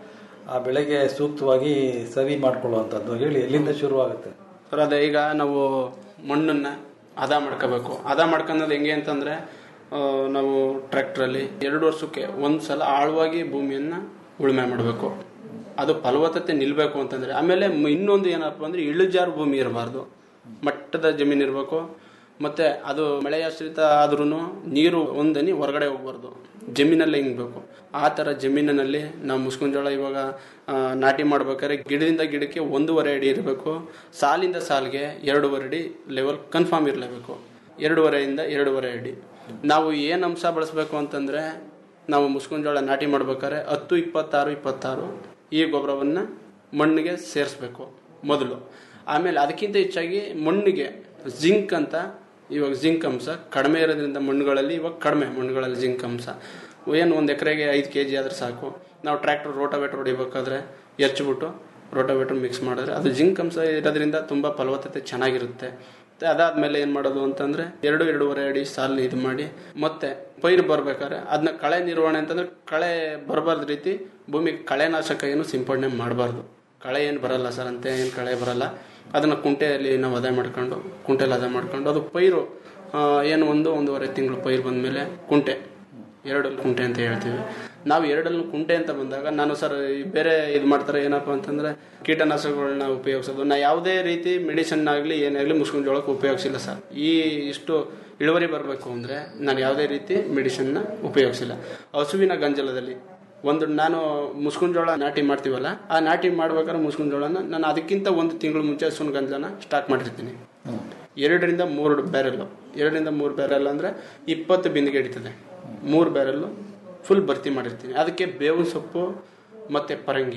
ಆ ಬೆಳೆಗೆ ಸೂಕ್ತವಾಗಿ ಸರಿ ಮಾಡ್ಕೊಳ್ಳುವಂಥದ್ದು ಹೇಳಿ ಎಲ್ಲಿಂದ ಶುರುವಾಗುತ್ತೆ ಸರ್ ಅದೇ ಈಗ ನಾವು ಮಣ್ಣನ್ನ ಹದ ಮಾಡ್ಕೋಬೇಕು ಹದ ಮಾಡ್ಕೊಳ್ಳೋದು ಹೆಂಗೆ ಅಂತಂದ್ರೆ ಆ, ನಾವು ಟ್ರ್ಯಾಕ್ಟ್ರಲ್ಲಿ ಎರಡು ವರ್ಷಕ್ಕೆ ಒಂದು ಸಲ ಆಳವಾಗಿ ಭೂಮಿಯನ್ನ ಉಳುಮೆ ಮಾಡಬೇಕು ಅದು ಫಲವತ್ತತೆ ನಿಲ್ಬೇಕು ಅಂತಂದ್ರೆ ಆಮೇಲೆ ಮ್- ಇನ್ನೊಂದು ಏನಪ್ಪ ಅಂದ್ರೆ ಇಳಿಜಾರು ಭೂಮಿ ಇರಬಾರ್ದು ಮಟ್ಟದ ಜಮೀನು ಇರಬೇಕು ಮತ್ತೆ ಅದು ಮಳೆಯಾಶ್ರಿತ ಆದ್ರೂ ನೀರು ಒಂದನಿ ಹೊರಗಡೆ ಹೋಗ್ಬಾರ್ದು ಜಮೀನಲ್ಲೇ ಹಿಂಗ್ಬೇಕು ಆ ಥರ ಜಮೀನಿನಲ್ಲಿ ನಾವು ಮುಸ್ಕುಂಜೋಳ ಇವಾಗ ಆ, ನಾಟಿ ಮಾಡ್ಬೇಕಾದ್ರೆ ಗಿಡದಿಂದ ಗಿಡಕ್ಕೆ ಒಂದೂವರೆ ಅಡಿ ಇರಬೇಕು ಸಾಲಿಂದ ಸಾಲಿಗೆ ಎರಡೂವರೆ ಅಡಿ ಲೆವೆಲ್ ಕನ್ಫರ್ಮ್ ಇರಲೇಬೇಕು ಎರಡೂವರೆಯಿಂದ ಎರಡೂವರೆ ಅಡಿ ನಾವು ಏನು ಅಂಶ ಬಳಸಬೇಕು ಅಂತಂದ್ರೆ ನಾವು ಮುಸ್ಕುಂಜೋಳ ನಾಟಿ ಮಾಡ್ಬೇಕಾದ್ರೆ ಹತ್ತು ಇಪ್ಪತ್ತಾರು ಇಪ್ಪತ್ತಾರು ಈ ಗೊಬ್ಬರವನ್ನು ಮಣ್ಣಿಗೆ ಸೇರಿಸ್ಬೇಕು ಮೊದಲು ಆಮೇಲೆ ಅದಕ್ಕಿಂತ ಹೆಚ್ಚಾಗಿ ಮಣ್ಣಿಗೆ ಜಿಂಕ್ ಅಂತ ಇವಾಗ ಜಿಂಕ್ ಅಂಶ ಕಡಿಮೆ ಇರೋದ್ರಿಂದ ಮಣ್ಣುಗಳಲ್ಲಿ ಇವಾಗ ಕಡಿಮೆ ಮಣ್ಣುಗಳಲ್ಲಿ ಜಿಂಕ್ ಅಂಶ ಏನು ಒಂದು ಎಕರೆಗೆ ಐದು ಕೆ ಜಿ ಆದ್ರೆ ಸಾಕು ನಾವು ಟ್ರ್ಯಾಕ್ಟರ್ ರೋಟಾವೇಟರ್ ಹೊಡಿಬೇಕಾದ್ರೆ ಎರ್ಚ್ಬಿಟ್ಟು ರೋಟಾವೇಟರ್ ಮಿಕ್ಸ್ ಮಾಡಿದ್ರೆ ಅದು ಜಿಂಕ್ ಅಂಶ ಇರೋದ್ರಿಂದ ತುಂಬ ಫಲವತ್ತತೆ ಚೆನ್ನಾಗಿರುತ್ತೆ ಮತ್ತೆ ಅದಾದ್ಮೇಲೆ ಏನು ಮಾಡೋದು ಅಂತಂದ್ರೆ ಎರಡು ಎರಡೂವರೆ ಅಡಿ ಸಾಲು ಇದು ಮಾಡಿ ಮತ್ತೆ ಪೈರು ಬರ್ಬೇಕಾದ್ರೆ ಅದನ್ನ ಕಳೆ ನಿರ್ವಹಣೆ ಅಂತಂದ್ರೆ ಕಳೆ ಬರಬಾರ್ದು ರೀತಿ ಭೂಮಿಗೆ ಕಳೆನಾಶಕ ಏನು ಸಿಂಪಡಣೆ ಮಾಡಬಾರ್ದು ಕಳೆ ಏನು ಬರಲ್ಲ ಸರ್ ಅಂತ ಏನು ಕಳೆ ಬರಲ್ಲ ಅದನ್ನ ಕುಂಟೆಯಲ್ಲಿ ನಾವು ಅದ ಮಾಡ್ಕೊಂಡು ಕುಂಟೆಯಲ್ಲಿ ಅದ ಮಾಡ್ಕೊಂಡು ಅದು ಪೈರು ಆ, ಏನು ಒಂದು ಒಂದೂವರೆ ತಿಂಗಳು ಪೈರು ಬಂದಮೇಲೆ ಕುಂಟೆ ಎರಡಲ್ಲಿ ಕುಂಟೆ ಅಂತ ಹೇಳ್ತೀವಿ ನಾವು ಎರಡಲ್ಲಿ ಕುಂಟೆ ಅಂತ ಬಂದಾಗ ನಾನು ಸರ್ ಈ ಬೇರೆ ಇದು ಮಾಡ್ತಾರೆ ಏನಪ್ಪ ಅಂತಂದ್ರೆ ಕೀಟನಾಶಕಗಳನ್ನ ಉಪಯೋಗಿಸೋದು ನಾ ಯಾವುದೇ ರೀತಿ ಮೆಡಿಸಿನ್ ಆಗಲಿ ಏನಾಗಲಿ ಮುಸ್ಕಿನ ಜೋಳಕ್ಕೆ ಉಪಯೋಗಿಸಿಲ್ಲ ಸರ್ ಈ ಇಷ್ಟು ಇಳುವರಿ ಬರಬೇಕು ಅಂದರೆ ನಾನು ಯಾವುದೇ ರೀತಿ ಮೆಡಿಸಿನ್ನ ಉಪಯೋಗಿಸಿಲ್ಲ ಹಸುವಿನ ಗಂಜಲದಲ್ಲಿ ಒಂದು ನಾನು ಮುಸ್ಕಿನ ಜೋಳ ನಾಟಿ ಮಾಡ್ತೀವಲ್ಲ ಆ ನಾಟಿ ಮಾಡ್ಬೇಕಾದ್ರೆ ಮುಸ್ಕಿನ ಜೋಳನ ನಾನು ಅದಕ್ಕಿಂತ ಒಂದು ತಿಂಗಳು ಮುಂಚೆ ಹಸುವಿನ ಗಂಜಲನ ಸ್ಟಾಕ್ ಮಾಡಿರ್ತೀನಿ ಎರಡರಿಂದ ಮೂರು ಬ್ಯಾರೆಲ್ಲು ಎರಡರಿಂದ ಮೂರು ಬ್ಯಾರೆಲ್ ಅಂದರೆ ಇಪ್ಪತ್ತು ಬಿಂದಿಗೆ ಹಿಡಿತದೆ ಮೂರು ಬ್ಯಾರೆಲ್ಲು ಫುಲ್ ಭರ್ತಿ ಮಾಡಿರ್ತೀನಿ ಅದಕ್ಕೆ ಬೇವಿನ ಸೊಪ್ಪು ಮತ್ತು ಪರಂಗಿ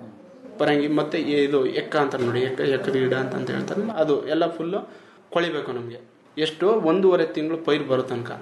ಪರಂಗಿ ಮತ್ತು ಇದು ಎಕ್ಕ ಅಂತಾರೆ ನೋಡಿ ಎಕ್ಕ ಎಕ್ಕದ ಗಿಡ ಅಂತ ಅಂತ ಹೇಳ್ತಾರಲ್ಲ ಅದು ಎಲ್ಲ ಫುಲ್ಲು ಕೊಳಿಬೇಕು ನಮಗೆ ಎಷ್ಟು ಒಂದೂವರೆ ತಿಂಗಳು ಪೈರು ಬರೋ ತನಕ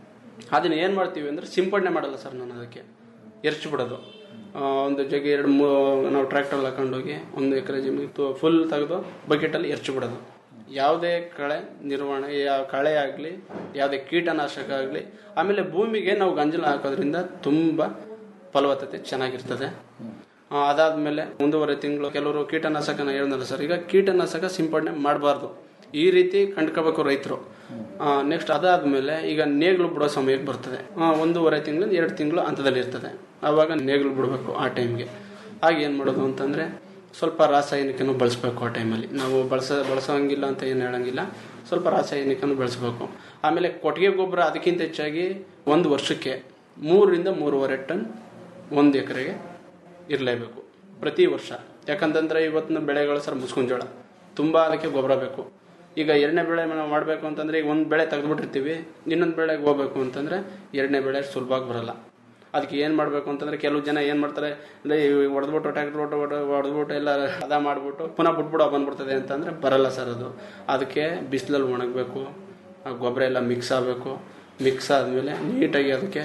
ಅದನ್ನ ಏನು ಮಾಡ್ತೀವಿ ಅಂದರೆ ಸಿಂಪಡಣೆ ಮಾಡಲ್ಲ ಸರ್ ನಾನು ಅದಕ್ಕೆ ಎರ್ಚಿ ಬಿಡೋದು ಆ, ಒಂದು ಜಗ್ಗೆ ಎರಡು ಮೂ ನಾವು ಟ್ರ್ಯಾಕ್ಟರ್ ಹಾಕೊಂಡೋಗಿ ಒಂದು ಎಕರೆ ಜಮೀನು ಫುಲ್ ತೆಗೆದು ಬಕೆಟಲ್ಲಿ ಎರ್ಚಿ ಬಿಡೋದು ಯಾವುದೇ ಕಳೆ ನಿರ್ವಹಣೆ ಯಾವ ಕಳೆ ಆಗಲಿ ಯಾವುದೇ ಕೀಟನಾಶಕ ಆಗಲಿ ಆಮೇಲೆ ಭೂಮಿಗೆ ನಾವು ಗಂಜಲ ಹಾಕೋದ್ರಿಂದ ತುಂಬ ಫಲವತ್ತತೆ ಚೆನ್ನಾಗಿರ್ತದೆ ಆ, ಅದಾದ್ಮೇಲೆ ಒಂದೂವರೆ ತಿಂಗಳು ಕೆಲವರು ಕೀಟನಾಶಕನ ಹೇಳಿದ್ನಲ್ಲ ಸರ್ ಈಗ ಕೀಟನಾಶಕ ಸಿಂಪಡಣೆ ಮಾಡಬಾರ್ದು ಈ ರೀತಿ ಕಂಡ್ಕೋಬೇಕು ರೈತರು ನೆಕ್ಸ್ಟ್ ಅದಾದ್ಮೇಲೆ ಈಗ ನೇಗಿಲು ಬಿಡೋ ಸಮಯಕ್ಕೆ ಬರ್ತದೆ ಆ, ಒಂದೂವರೆ ತಿಂಗಳು ಎರಡು ತಿಂಗಳು ಹಂತದಲ್ಲಿ ಇರ್ತದೆ ಆವಾಗ ನೇಗಿಲು ಬಿಡಬೇಕು ಆ ಟೈಮ್ಗೆ ಆಗ ಏನು ಮಾಡೋದು ಅಂತಂದರೆ ಸ್ವಲ್ಪ ರಾಸಾಯನಿಕನೂ ಬಳಸಬೇಕು ಆ ಟೈಮಲ್ಲಿ ನಾವು ಬಳಸ ಬಳಸೋಂಗಿಲ್ಲ ಅಂತ ಏನು ಹೇಳಂಗಿಲ್ಲ ಸ್ವಲ್ಪ ರಾಸಾಯನಿಕನೂ ಬಳಸಬೇಕು ಆಮೇಲೆ ಕೊಟ್ಟಿಗೆ ಗೊಬ್ಬರ ಅದಕ್ಕಿಂತ ಹೆಚ್ಚಾಗಿ ಒಂದು ವರ್ಷಕ್ಕೆ ಮೂರರಿಂದ ಮೂರುವರೆ ಟನ್ ಒಂದು ಎಕರೆಗೆ ಇರಲೇಬೇಕು ಪ್ರತಿ ವರ್ಷ ಯಾಕಂತಂದ್ರೆ ಇವತ್ತಿನ ಬೆಳೆಗಳು ಸರ್ ಮುಸ್ಕುಂಜೋಳ ತುಂಬ ಅದಕ್ಕೆ ಗೊಬ್ಬರ ಬೇಕು ಈಗ ಎರಡನೇ ಬೆಳೆ ನಾವು ಮಾಡಬೇಕು ಅಂತಂದ್ರೆ ಈಗ ಒಂದು ಬೆಳೆ ತೆಗೆದ್ಬಿಟ್ಟಿರ್ತೀವಿ ಇನ್ನೊಂದು ಬೆಳೆಗೆ ಹೋಗ್ಬೇಕು ಅಂತಂದ್ರೆ ಎರಡನೇ ಬೆಳೆ ಸುಲಭವಾಗಿ ಬರಲ್ಲ ಅದಕ್ಕೆ ಏನು ಮಾಡಬೇಕು ಅಂತಂದ್ರೆ ಕೆಲವು ಜನ ಏನು ಮಾಡ್ತಾರೆ ಅಂದ್ರೆ ಹೊಡೆದ್ಬಿಟ್ಟು ಟ್ಯಾಕ್ಟರ್ ಹೊಟ್ಟು ಹೊಡೆದ್ಬಿಟ್ಟು ಎಲ್ಲ ಅದ ಮಾಡಿಬಿಟ್ಟು ಪುನಃ ಬಿಟ್ಬಿಡೋ ಬಂದ್ಬಿಡ್ತದೆ ಅಂತಂದ್ರೆ ಬರಲ್ಲ ಸರ್ ಅದು ಅದಕ್ಕೆ ಬಿಸಿಲಲ್ಲಿ ಒಣಗಬೇಕು ಆ ಗೊಬ್ಬರ ಎಲ್ಲ ಮಿಕ್ಸ್ ಆಗಬೇಕು ಮಿಕ್ಸ್ ಆದಮೇಲೆ ನೀಟಾಗಿ ಅದಕ್ಕೆ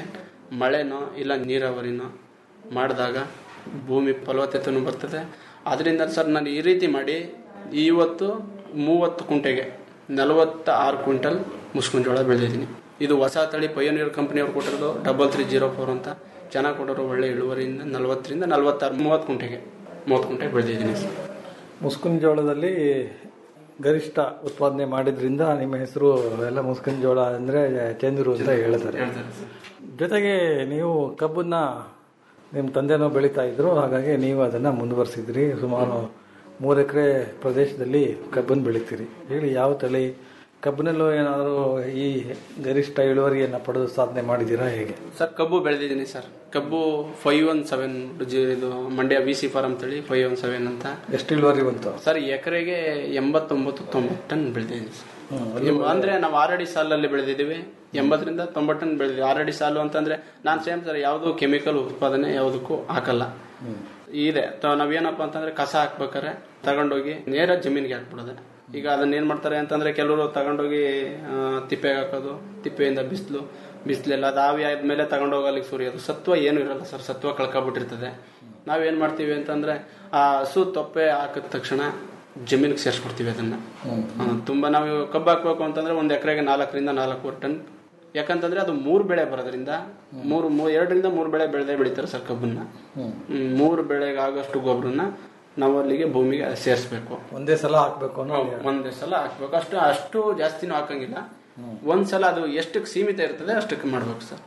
ಮಳೆನೋ ಇಲ್ಲ ನೀರಾವರಿನೋ ಮಾಡಿದಾಗ ಭೂಮಿ ಫಲವತ್ತತೆನೂ ಬರ್ತದೆ ಅದರಿಂದ ಸರ್ ನಾನು ಈ ರೀತಿ ಮಾಡಿ ಇವತ್ತು ಮೂವತ್ತು ಕುಂಟೆಗೆ ನಲವತ್ತ ಆರು ಕ್ವಿಂಟಲ್ ಮುಸ್ಕಿನ ಜೋಳ ಬೆಳೆದಿದ್ದೀನಿ ಇದು ಹೊಸ ತಳಿ ಪಯೋನಿಯರ್ ಕಂಪ್ನಿಯವ್ರು ಕೊಟ್ಟಿರೋದು ಡಬಲ್ ತ್ರೀ ಜೀರೋ ಫೋರ್ ಅಂತ ಚೆನ್ನಾಗಿ ಕೊಟ್ಟರು ಒಳ್ಳೆ ಇಳುವರಿಯಿಂದ ನಲವತ್ತರಿಂದ ನಲವತ್ತಾರು ಮೂವತ್ತು ಕುಂಟೆಗೆ ಮೂವತ್ತು ಕುಂಟೆಗೆ ಬೆಳೆದಿದ್ದೀನಿ ಸರ್ ಮುಸ್ಕಿನ ಜೋಳದಲ್ಲಿ ಗರಿಷ್ಠ ಉತ್ಪಾದನೆ ಮಾಡಿದ್ರಿಂದ ನಿಮ್ಮ ಹೆಸರು ಎಲ್ಲ ಮುಸ್ಕಿನ ಜೋಳ ಅಂದ್ರೆ ಚಂದ್ರು ಅಂತ ಹೇಳ್ತಾರೆ ಜೊತೆಗೆ ನೀವು ಕಬ್ಬನ್ನ ನಿಮ್ಮ ತಂದೆನೂ ಬೆಳೀತಾ ಇದ್ರು ಹಾಗಾಗಿ ನೀವು ಅದನ್ನ ಮುಂದುವರಿಸಿದ್ರಿ ಸುಮಾರು ಮೂರು ಎಕರೆ ಪ್ರದೇಶದಲ್ಲಿ ಕಬ್ಬನ್ನು ಬೆಳಿತೀರಿ ಹೇಳಿ ಯಾವ ತಳಿ ಕಬ್ಬಿನಲ್ಲೂ ಏನಾದರೂ ಈ ಗರಿಷ್ಠ ಇಳುವರಿಯನ್ನು ಪಡೆದು ಸಾಧನೆ ಮಾಡಿದ್ದೀರಾ ಹೇಗೆ ಸರ್ ಕಬ್ಬು ಬೆಳೆದಿದ್ದೀನಿ ಸರ್ ಕಬ್ಬು ಫೈವ್ ಒನ್ ಸೆವೆನ್ ಇದು ಮಂಡ್ಯ ವಿ ಸಿ ಫಾರಂ ತಳಿ ಫೈವ್ ಒನ್ ಸೆವೆನ್ ಅಂತ ಎಷ್ಟು ಇಳುವರಿ ಬಂತು ಸರ್ ಎಕರೆಗೆ ಎಂಬತ್ತೊಂಬತ್ತು ತೊಂಬತ್ತು ಟನ್ ಬೆಳೆದಿದ್ದೀನಿ ಸರ್ ಅಂದ್ರೆ ನಾವು ಆರಡಿ ಸಾಲಲ್ಲಿ ಬೆಳೆದಿದ್ದೀವಿ ಎಂಬತ್ತರಿಂದ ತೊಂಬತ್ತು ಟನ್ ಬೆಳೆದಿದ್ದೀವಿ ಆರಡಿ ಸಾಲು ಅಂತಂದ್ರೆ ನಾನು ಸೇಮ್ ಸರ್ ಯಾವುದು ಕೆಮಿಕಲ್ ಉತ್ಪಾದನೆ ಯಾವುದಕ್ಕೂ ಹಾಕಲ್ಲ ಇದೆ ತ- ನಾವೇನಪ್ಪ ಅಂತಂದ್ರೆ ಕಸ ಹಾಕ್ಬೇಕಾರೆ ತಗೊಂಡೋಗಿ ನೇರ ಜಮೀನಿಗೆ ಹಾಕ್ಬಿಡೋದೆ ಈಗ ಅದನ್ನ ಏನ್ ಮಾಡ್ತಾರೆ ಅಂತಂದ್ರೆ ಕೆಲವರು ತಗೊಂಡೋಗಿ ಆ, ತಿಪ್ಪೆಗೆ ಹಾಕೋದು ತಿಪ್ಪೆಯಿಂದ ಬಿಸಿಲು ಬಿಸಿಲೆಲ್ಲ ಅದು ಆವಿ ಆದ್ಮೇಲೆ ತಗೊಂಡೋಗಲಿಕ್ಕೆ ಸುರಿಯೋದು ಸತ್ವ ಏನು ಇರಲ್ಲ ಸರ್ ಸತ್ವ ಕಳ್ಕೊಬಿಟ್ಟಿರ್ತದೆ ನಾವೇನ್ ಮಾಡ್ತೀವಿ ಅಂತಂದ್ರೆ ಆ ಹಸು ತೊಪ್ಪೆ ಹಾಕಿದ ತಕ್ಷಣ ಜಮೀನಿಗೆ ಸೇರಿಸ್ಬಿಡ್ತೀವಿ ಅದನ್ನ ಆ, ತುಂಬಾ ನಾವು ಕಬ್ಬು ಹಾಕ್ಬೇಕು ಅಂತಂದ್ರೆ ಒಂದ್ ಎಕರೆಗೆ ನಾಲ್ಕರಿಂದ ನಾಲ್ಕೂವರೆ ಟನ್ ಯಾಕಂತಂದ್ರೆ ಅದು ಮೂರು ಬೆಳೆ ಬರೋದ್ರಿಂದ ಮೂರು ಮೂ- ಎರಡರಿಂದ ಮೂರು ಬೆಳೆ ಬೆಳೆದೇ ಬೆಳಿತಾರೆ ಸರ್ ಕಬ್ಬನ್ನ ಹ್ಮ್, ಮೂರು ಬೆಳೆಗೆ ಆಗೋಷ್ಟು ಗೊಬ್ಬರನ್ನ ನಾವು ಅಲ್ಲಿಗೆ ಭೂಮಿಗೆ ಸೇರಿಸ್ಬೇಕು ಒಂದೇ ಸಲ ಹಾಕ್ಬೇಕು ಅನ್ನೋ ಒಂದೇ ಸಲ ಹಾಕ್ಬೇಕು ಅಷ್ಟು ಅಷ್ಟು ಜಾಸ್ತಿನೂ ಹಾಕಂಗಿಲ್ಲ ಒಂದ್ಸಲ ಅದು ಎಷ್ಟಕ್ಕೆ ಸೀಮಿತ ಇರ್ತದೆ ಅಷ್ಟಕ್ಕೆ ಮಾಡ್ಬೇಕು ಸರ್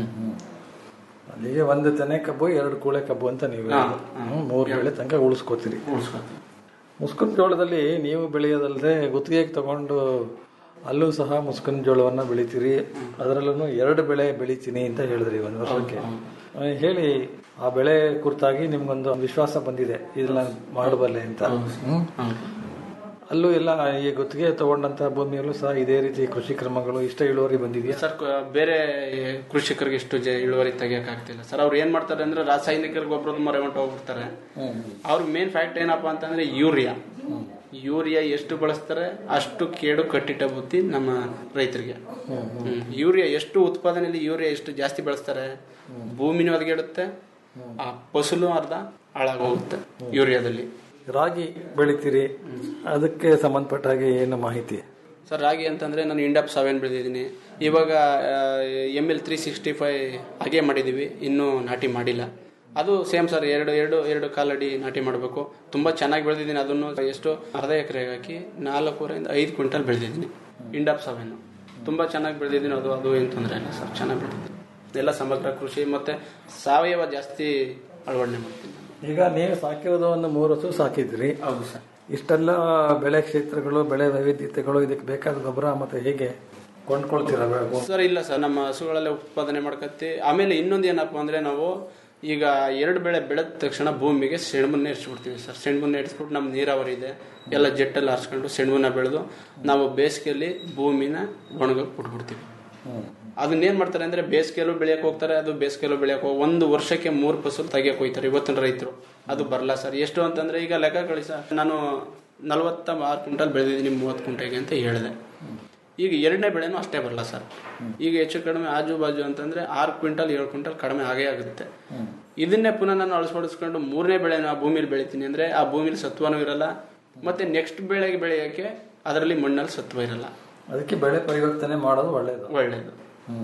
ಅಲ್ಲಿಗೆ ಒಂದು ತೆನೆ ಕಬ್ಬು ಎರಡು ಕೂಳೆ ಕಬ್ಬು ಅಂತ ನೀವು ಹೇಳೋದು. ಹ್ಮ್, ಮೂರು ಬೆಳೆ ತನಕ ಉಳಿಸ್ಕೋತೀರಿ ಮುಸ್ಕಿನ ಜೋಳದಲ್ಲಿ ನೀವು ಬೆಳೆಯೋದಲ್ಲದೆ ಗುತ್ತಿಗೆಗೆ ತಗೊಂಡು ಅಲ್ಲೂ ಸಹ ಮುಸ್ಕಿನ ಜೋಳವನ್ನ ಬೆಳಿತೀರಿ ಅದರಲ್ಲೂ ಎರಡು ಬೆಳೆ ಬೆಳಿತೀನಿ ಅಂತ ಹೇಳಿದ್ರಿ ಒಂದು ವರ್ಷಕ್ಕೆ ಆ, ಹೇಳಿ ಆ ಬೆಳೆ ಕುರಿತಾಗಿ ನಿಮ್ಗೊಂದು ವಿಶ್ವಾಸ ಬಂದಿದೆ ಇದನ್ನ ಮಾಡಬಲ್ಲೆ ಅಂತ ಹ್ಮ್? ಅಲ್ಲೂ ಎಲ್ಲ ಈ ಗುತ್ತಿಗೆ ತಗೊಂಡಂತ ಭೂಮಿಯಲ್ಲೂ ಸಹ ಇದೇ ರೀತಿ ಕೃಷಿ ಕ್ರಮಗಳು ಇಷ್ಟ ಇಳುವರಿ ಬಂದಿದೆಯಾ ಸರ್ ಕ- ಬೇರೆ ಕೃಷಿಕರಿಗೆ ಇಷ್ಟು ಜ- ಇಳುವರಿ ತೆಗಿಯಕ್ ಆಗ್ತಿಲ್ಲ ಸರ್ ಅವ್ರು ಏನ್ ಮಾಡ್ತಾರೆ ಅಂದ್ರೆ ರಾಸಾಯನಿಕ ಗೊಬ್ಬರದ ಮೊರೆ ಹೊಂಟು ಹೋಗ್ಬಿಡ್ತಾರೆ ಅವ್ರ ಮೇನ್ ಫ್ಯಾಕ್ಟ್ ಏನಪ್ಪಾ ಅಂತಂದ್ರೆ ಯೂರಿಯಾ ಯೂರಿಯಾ ಎಷ್ಟು ಬಳಸ್ತಾರೆ ಅಷ್ಟು ಕೇಡು ಕಟ್ಟಿಟ್ಟ ಬುದ್ಧಿ ನಮ್ಮ ರೈತರಿಗೆ ಹ್ಮ್. ಯೂರಿಯಾ ಎಷ್ಟು ಉತ್ಪಾದನೆಯಲ್ಲಿ ಯೂರಿಯಾ ಎಷ್ಟು ಜಾಸ್ತಿ ಬಳಸ್ತಾರೆ ಭೂಮಿನೂ ಒದಗಿಡುತ್ತೆ ಆ ಫಸಲು ಅರ್ಧ ಹಾಳಾಗೋಗುತ್ತೆ ಯೂರಿಯಾದಲ್ಲಿ ರಾಗಿ ಬೆಳಿತೀರಿ ಅದಕ್ಕೆ ಸಂಬಂಧಪಟ್ಟ ಹಾಗೆ ಏನು ಮಾಹಿತಿ ಸರ್ ರಾಗಿ ಅಂತಂದ್ರೆ ನಾನು ಇಂಡಪ್ ಸೆವೆನ್ ಬೆಳೆದಿದ್ದೀನಿ ಇವಾಗ M L three sixty five ಹಾಗೆ ಮಾಡಿದ್ದೀವಿ ಇನ್ನೂ ನಾಟಿ ಮಾಡಿಲ್ಲ ಅದು ಸೇಮ್ ಸರ್ ಎರಡು ಎರಡು ಎರಡು ಕಾಲಡಿ ನಾಟಿ ಮಾಡಬೇಕು ತುಂಬ ಚೆನ್ನಾಗಿ ಬೆಳೆದಿದ್ದೀನಿ ಅದನ್ನು ಎಷ್ಟು ಅರ್ಧ ಎಕರೆಗೆ ಹಾಕಿ ನಾಲ್ಕೂವರೆಯಿಂದ ಐದು ಕ್ವಿಂಟಲ್ ಬೆಳೆದಿದ್ದೀನಿ ಇಂಡಪ್ ಸೆವೆನ್ ತುಂಬ ಚೆನ್ನಾಗಿ ಬೆಳೆದಿದ್ದೀನಿ ಅದು ಅದು ಏನು ತೊಂದರೆ ಇಲ್ಲ ಸರ್ ಚೆನ್ನಾಗಿ ಬೆಳೆದಿದ್ದೀನಿ ಎಲ್ಲ ಸಮಗ್ರ ಕೃಷಿ ಮತ್ತೆ ಸಾವಯವ ಜಾಸ್ತಿ ಅಳವಡಿಕೆ ಮಾಡ್ತೀನಿ ಈಗ ನೀವು ಸಾಕಿರೋದು ಒಂದು ಮೂರು ಹಸು ಸಾಕಿದ್ರಿ ಹೌದು ಸರ್ ಇಷ್ಟೆಲ್ಲ ಬೆಳೆ ಕ್ಷೇತ್ರಗಳು ಬೆಳೆ ವೈವಿಧ್ಯತೆಗಳು ಇದಕ್ಕೆ ಬೇಕಾದ ಗೊಬ್ಬರ ಮತ್ತೆ ಹೇಗೆ ಕೊಂಡ್ಕೊಳ್ತೀರಾ ಬೆಳೆ? ಸರ್ ಇಲ್ಲ ಸರ್ ನಮ್ಮ ಹಸುಗಳಲ್ಲೇ ಉತ್ಪಾದನೆ ಮಾಡ್ಕತ್ತಿ ಆಮೇಲೆ ಇನ್ನೊಂದು ಏನಪ್ಪಾ ಅಂದ್ರೆ ನಾವು ಈಗ ಎರಡು ಬೆಳೆ ಬೆಳೆದ ತಕ್ಷಣ ಭೂಮಿಗೆ ಸೆಣಬನ್ನ ಇರಿಸ್ಬಿಡ್ತೀವಿ ಸರ್ ಸೆಣಬನ್ನ ಇರಿಸ್ಬಿಟ್ಟು ನಮ್ಮ ನೀರಾವರಿ ಇದೆ ಎಲ್ಲ ಜೆಟ್ಟಲ್ಲಿ ಹಾರಿಸ್ಕೊಂಡು ಸೆಣಬನ್ನ ಬೆಳೆದು ನಾವು ಬೇಸಿಗೆಯಲ್ಲಿ ಭೂಮಿನ ಒಣಗಕ್ಕೆ ಬಿಟ್ಬಿಡ್ತೀವಿ ಅದನ್ನೇನ್ ಮಾಡ್ತಾರೆ ಅಂದ್ರೆ ಬೇಸಿಗೆಯಲ್ಲೂ ಬೆಳೆಯಕ್ಕೆ ಹೋಗ್ತಾರೆ ಅದು ಬೇಸಿಗೆಯಲ್ಲೂ ಬೆಳೆಯಕ್ಕೆ ಹೋಗ್- ಒಂದು ವರ್ಷಕ್ಕೆ ಮೂರು ಫಸಲು ತೆಗಿಯಕ್ಕೆ ಹೋಗ್ತಾರೆ ಇವತ್ತಿನ ರೈತರು ಅದು ಬರಲ್ಲ ಸರ್ ಎಷ್ಟು ಅಂತಂದ್ರೆ ಈಗ ಲೆಕ್ಕ ಕಳಿಸ ನಾನು ನಲವತ್ತ ಆರು ಕ್ವಿಂಟಲ್ ಬೆಳೆದಿದ್ದೀನಿ ಮೂವತ್ತು ಕ್ವಿಂಟಲ್ಗೆ ಅಂತ ಹೇಳಿದೆ ಈಗ ಎರಡನೇ ಬೆಳೆನೂ ಅಷ್ಟೇ ಬರಲ್ಲ ಸರ್ ಈಗ ಹೆಚ್ಚು ಕಡಿಮೆ ಆಜು ಬಾಜು ಅಂತಂದ್ರೆ ಆರು ಕ್ವಿಂಟಲ್ ಏಳು ಕ್ವಿಂಟಲ್ ಕಡಿಮೆ ಆಗೇ ಆಗುತ್ತೆ ಇದನ್ನೇ ಪುನಃ ನಾನು ಅಳವಡಿಸ್ಕೊಂಡು ಮೂರನೇ ಬೆಳೆನ ಆ ಭೂಮಿಲಿ ಬೆಳಿತೀನಿ ಅಂದ್ರೆ ಆ ಭೂಮಿಲಿ ಸತ್ವನೂ ಇರಲ್ಲ ಮತ್ತೆ ನೆಕ್ಸ್ಟ್ ಬೆಳೆಗೆ ಬೆಳೆಯಕ್ಕೆ ಅದರಲ್ಲಿ ಮಣ್ಣಲ್ಲಿ ಸತ್ವ ಇರಲ್ಲ ಅದಕ್ಕೆ ಬೆಳೆ ಪರಿವರ್ತನೆ ಮಾಡೋದು ಒಳ್ಳೇದು ಒಳ್ಳೇದು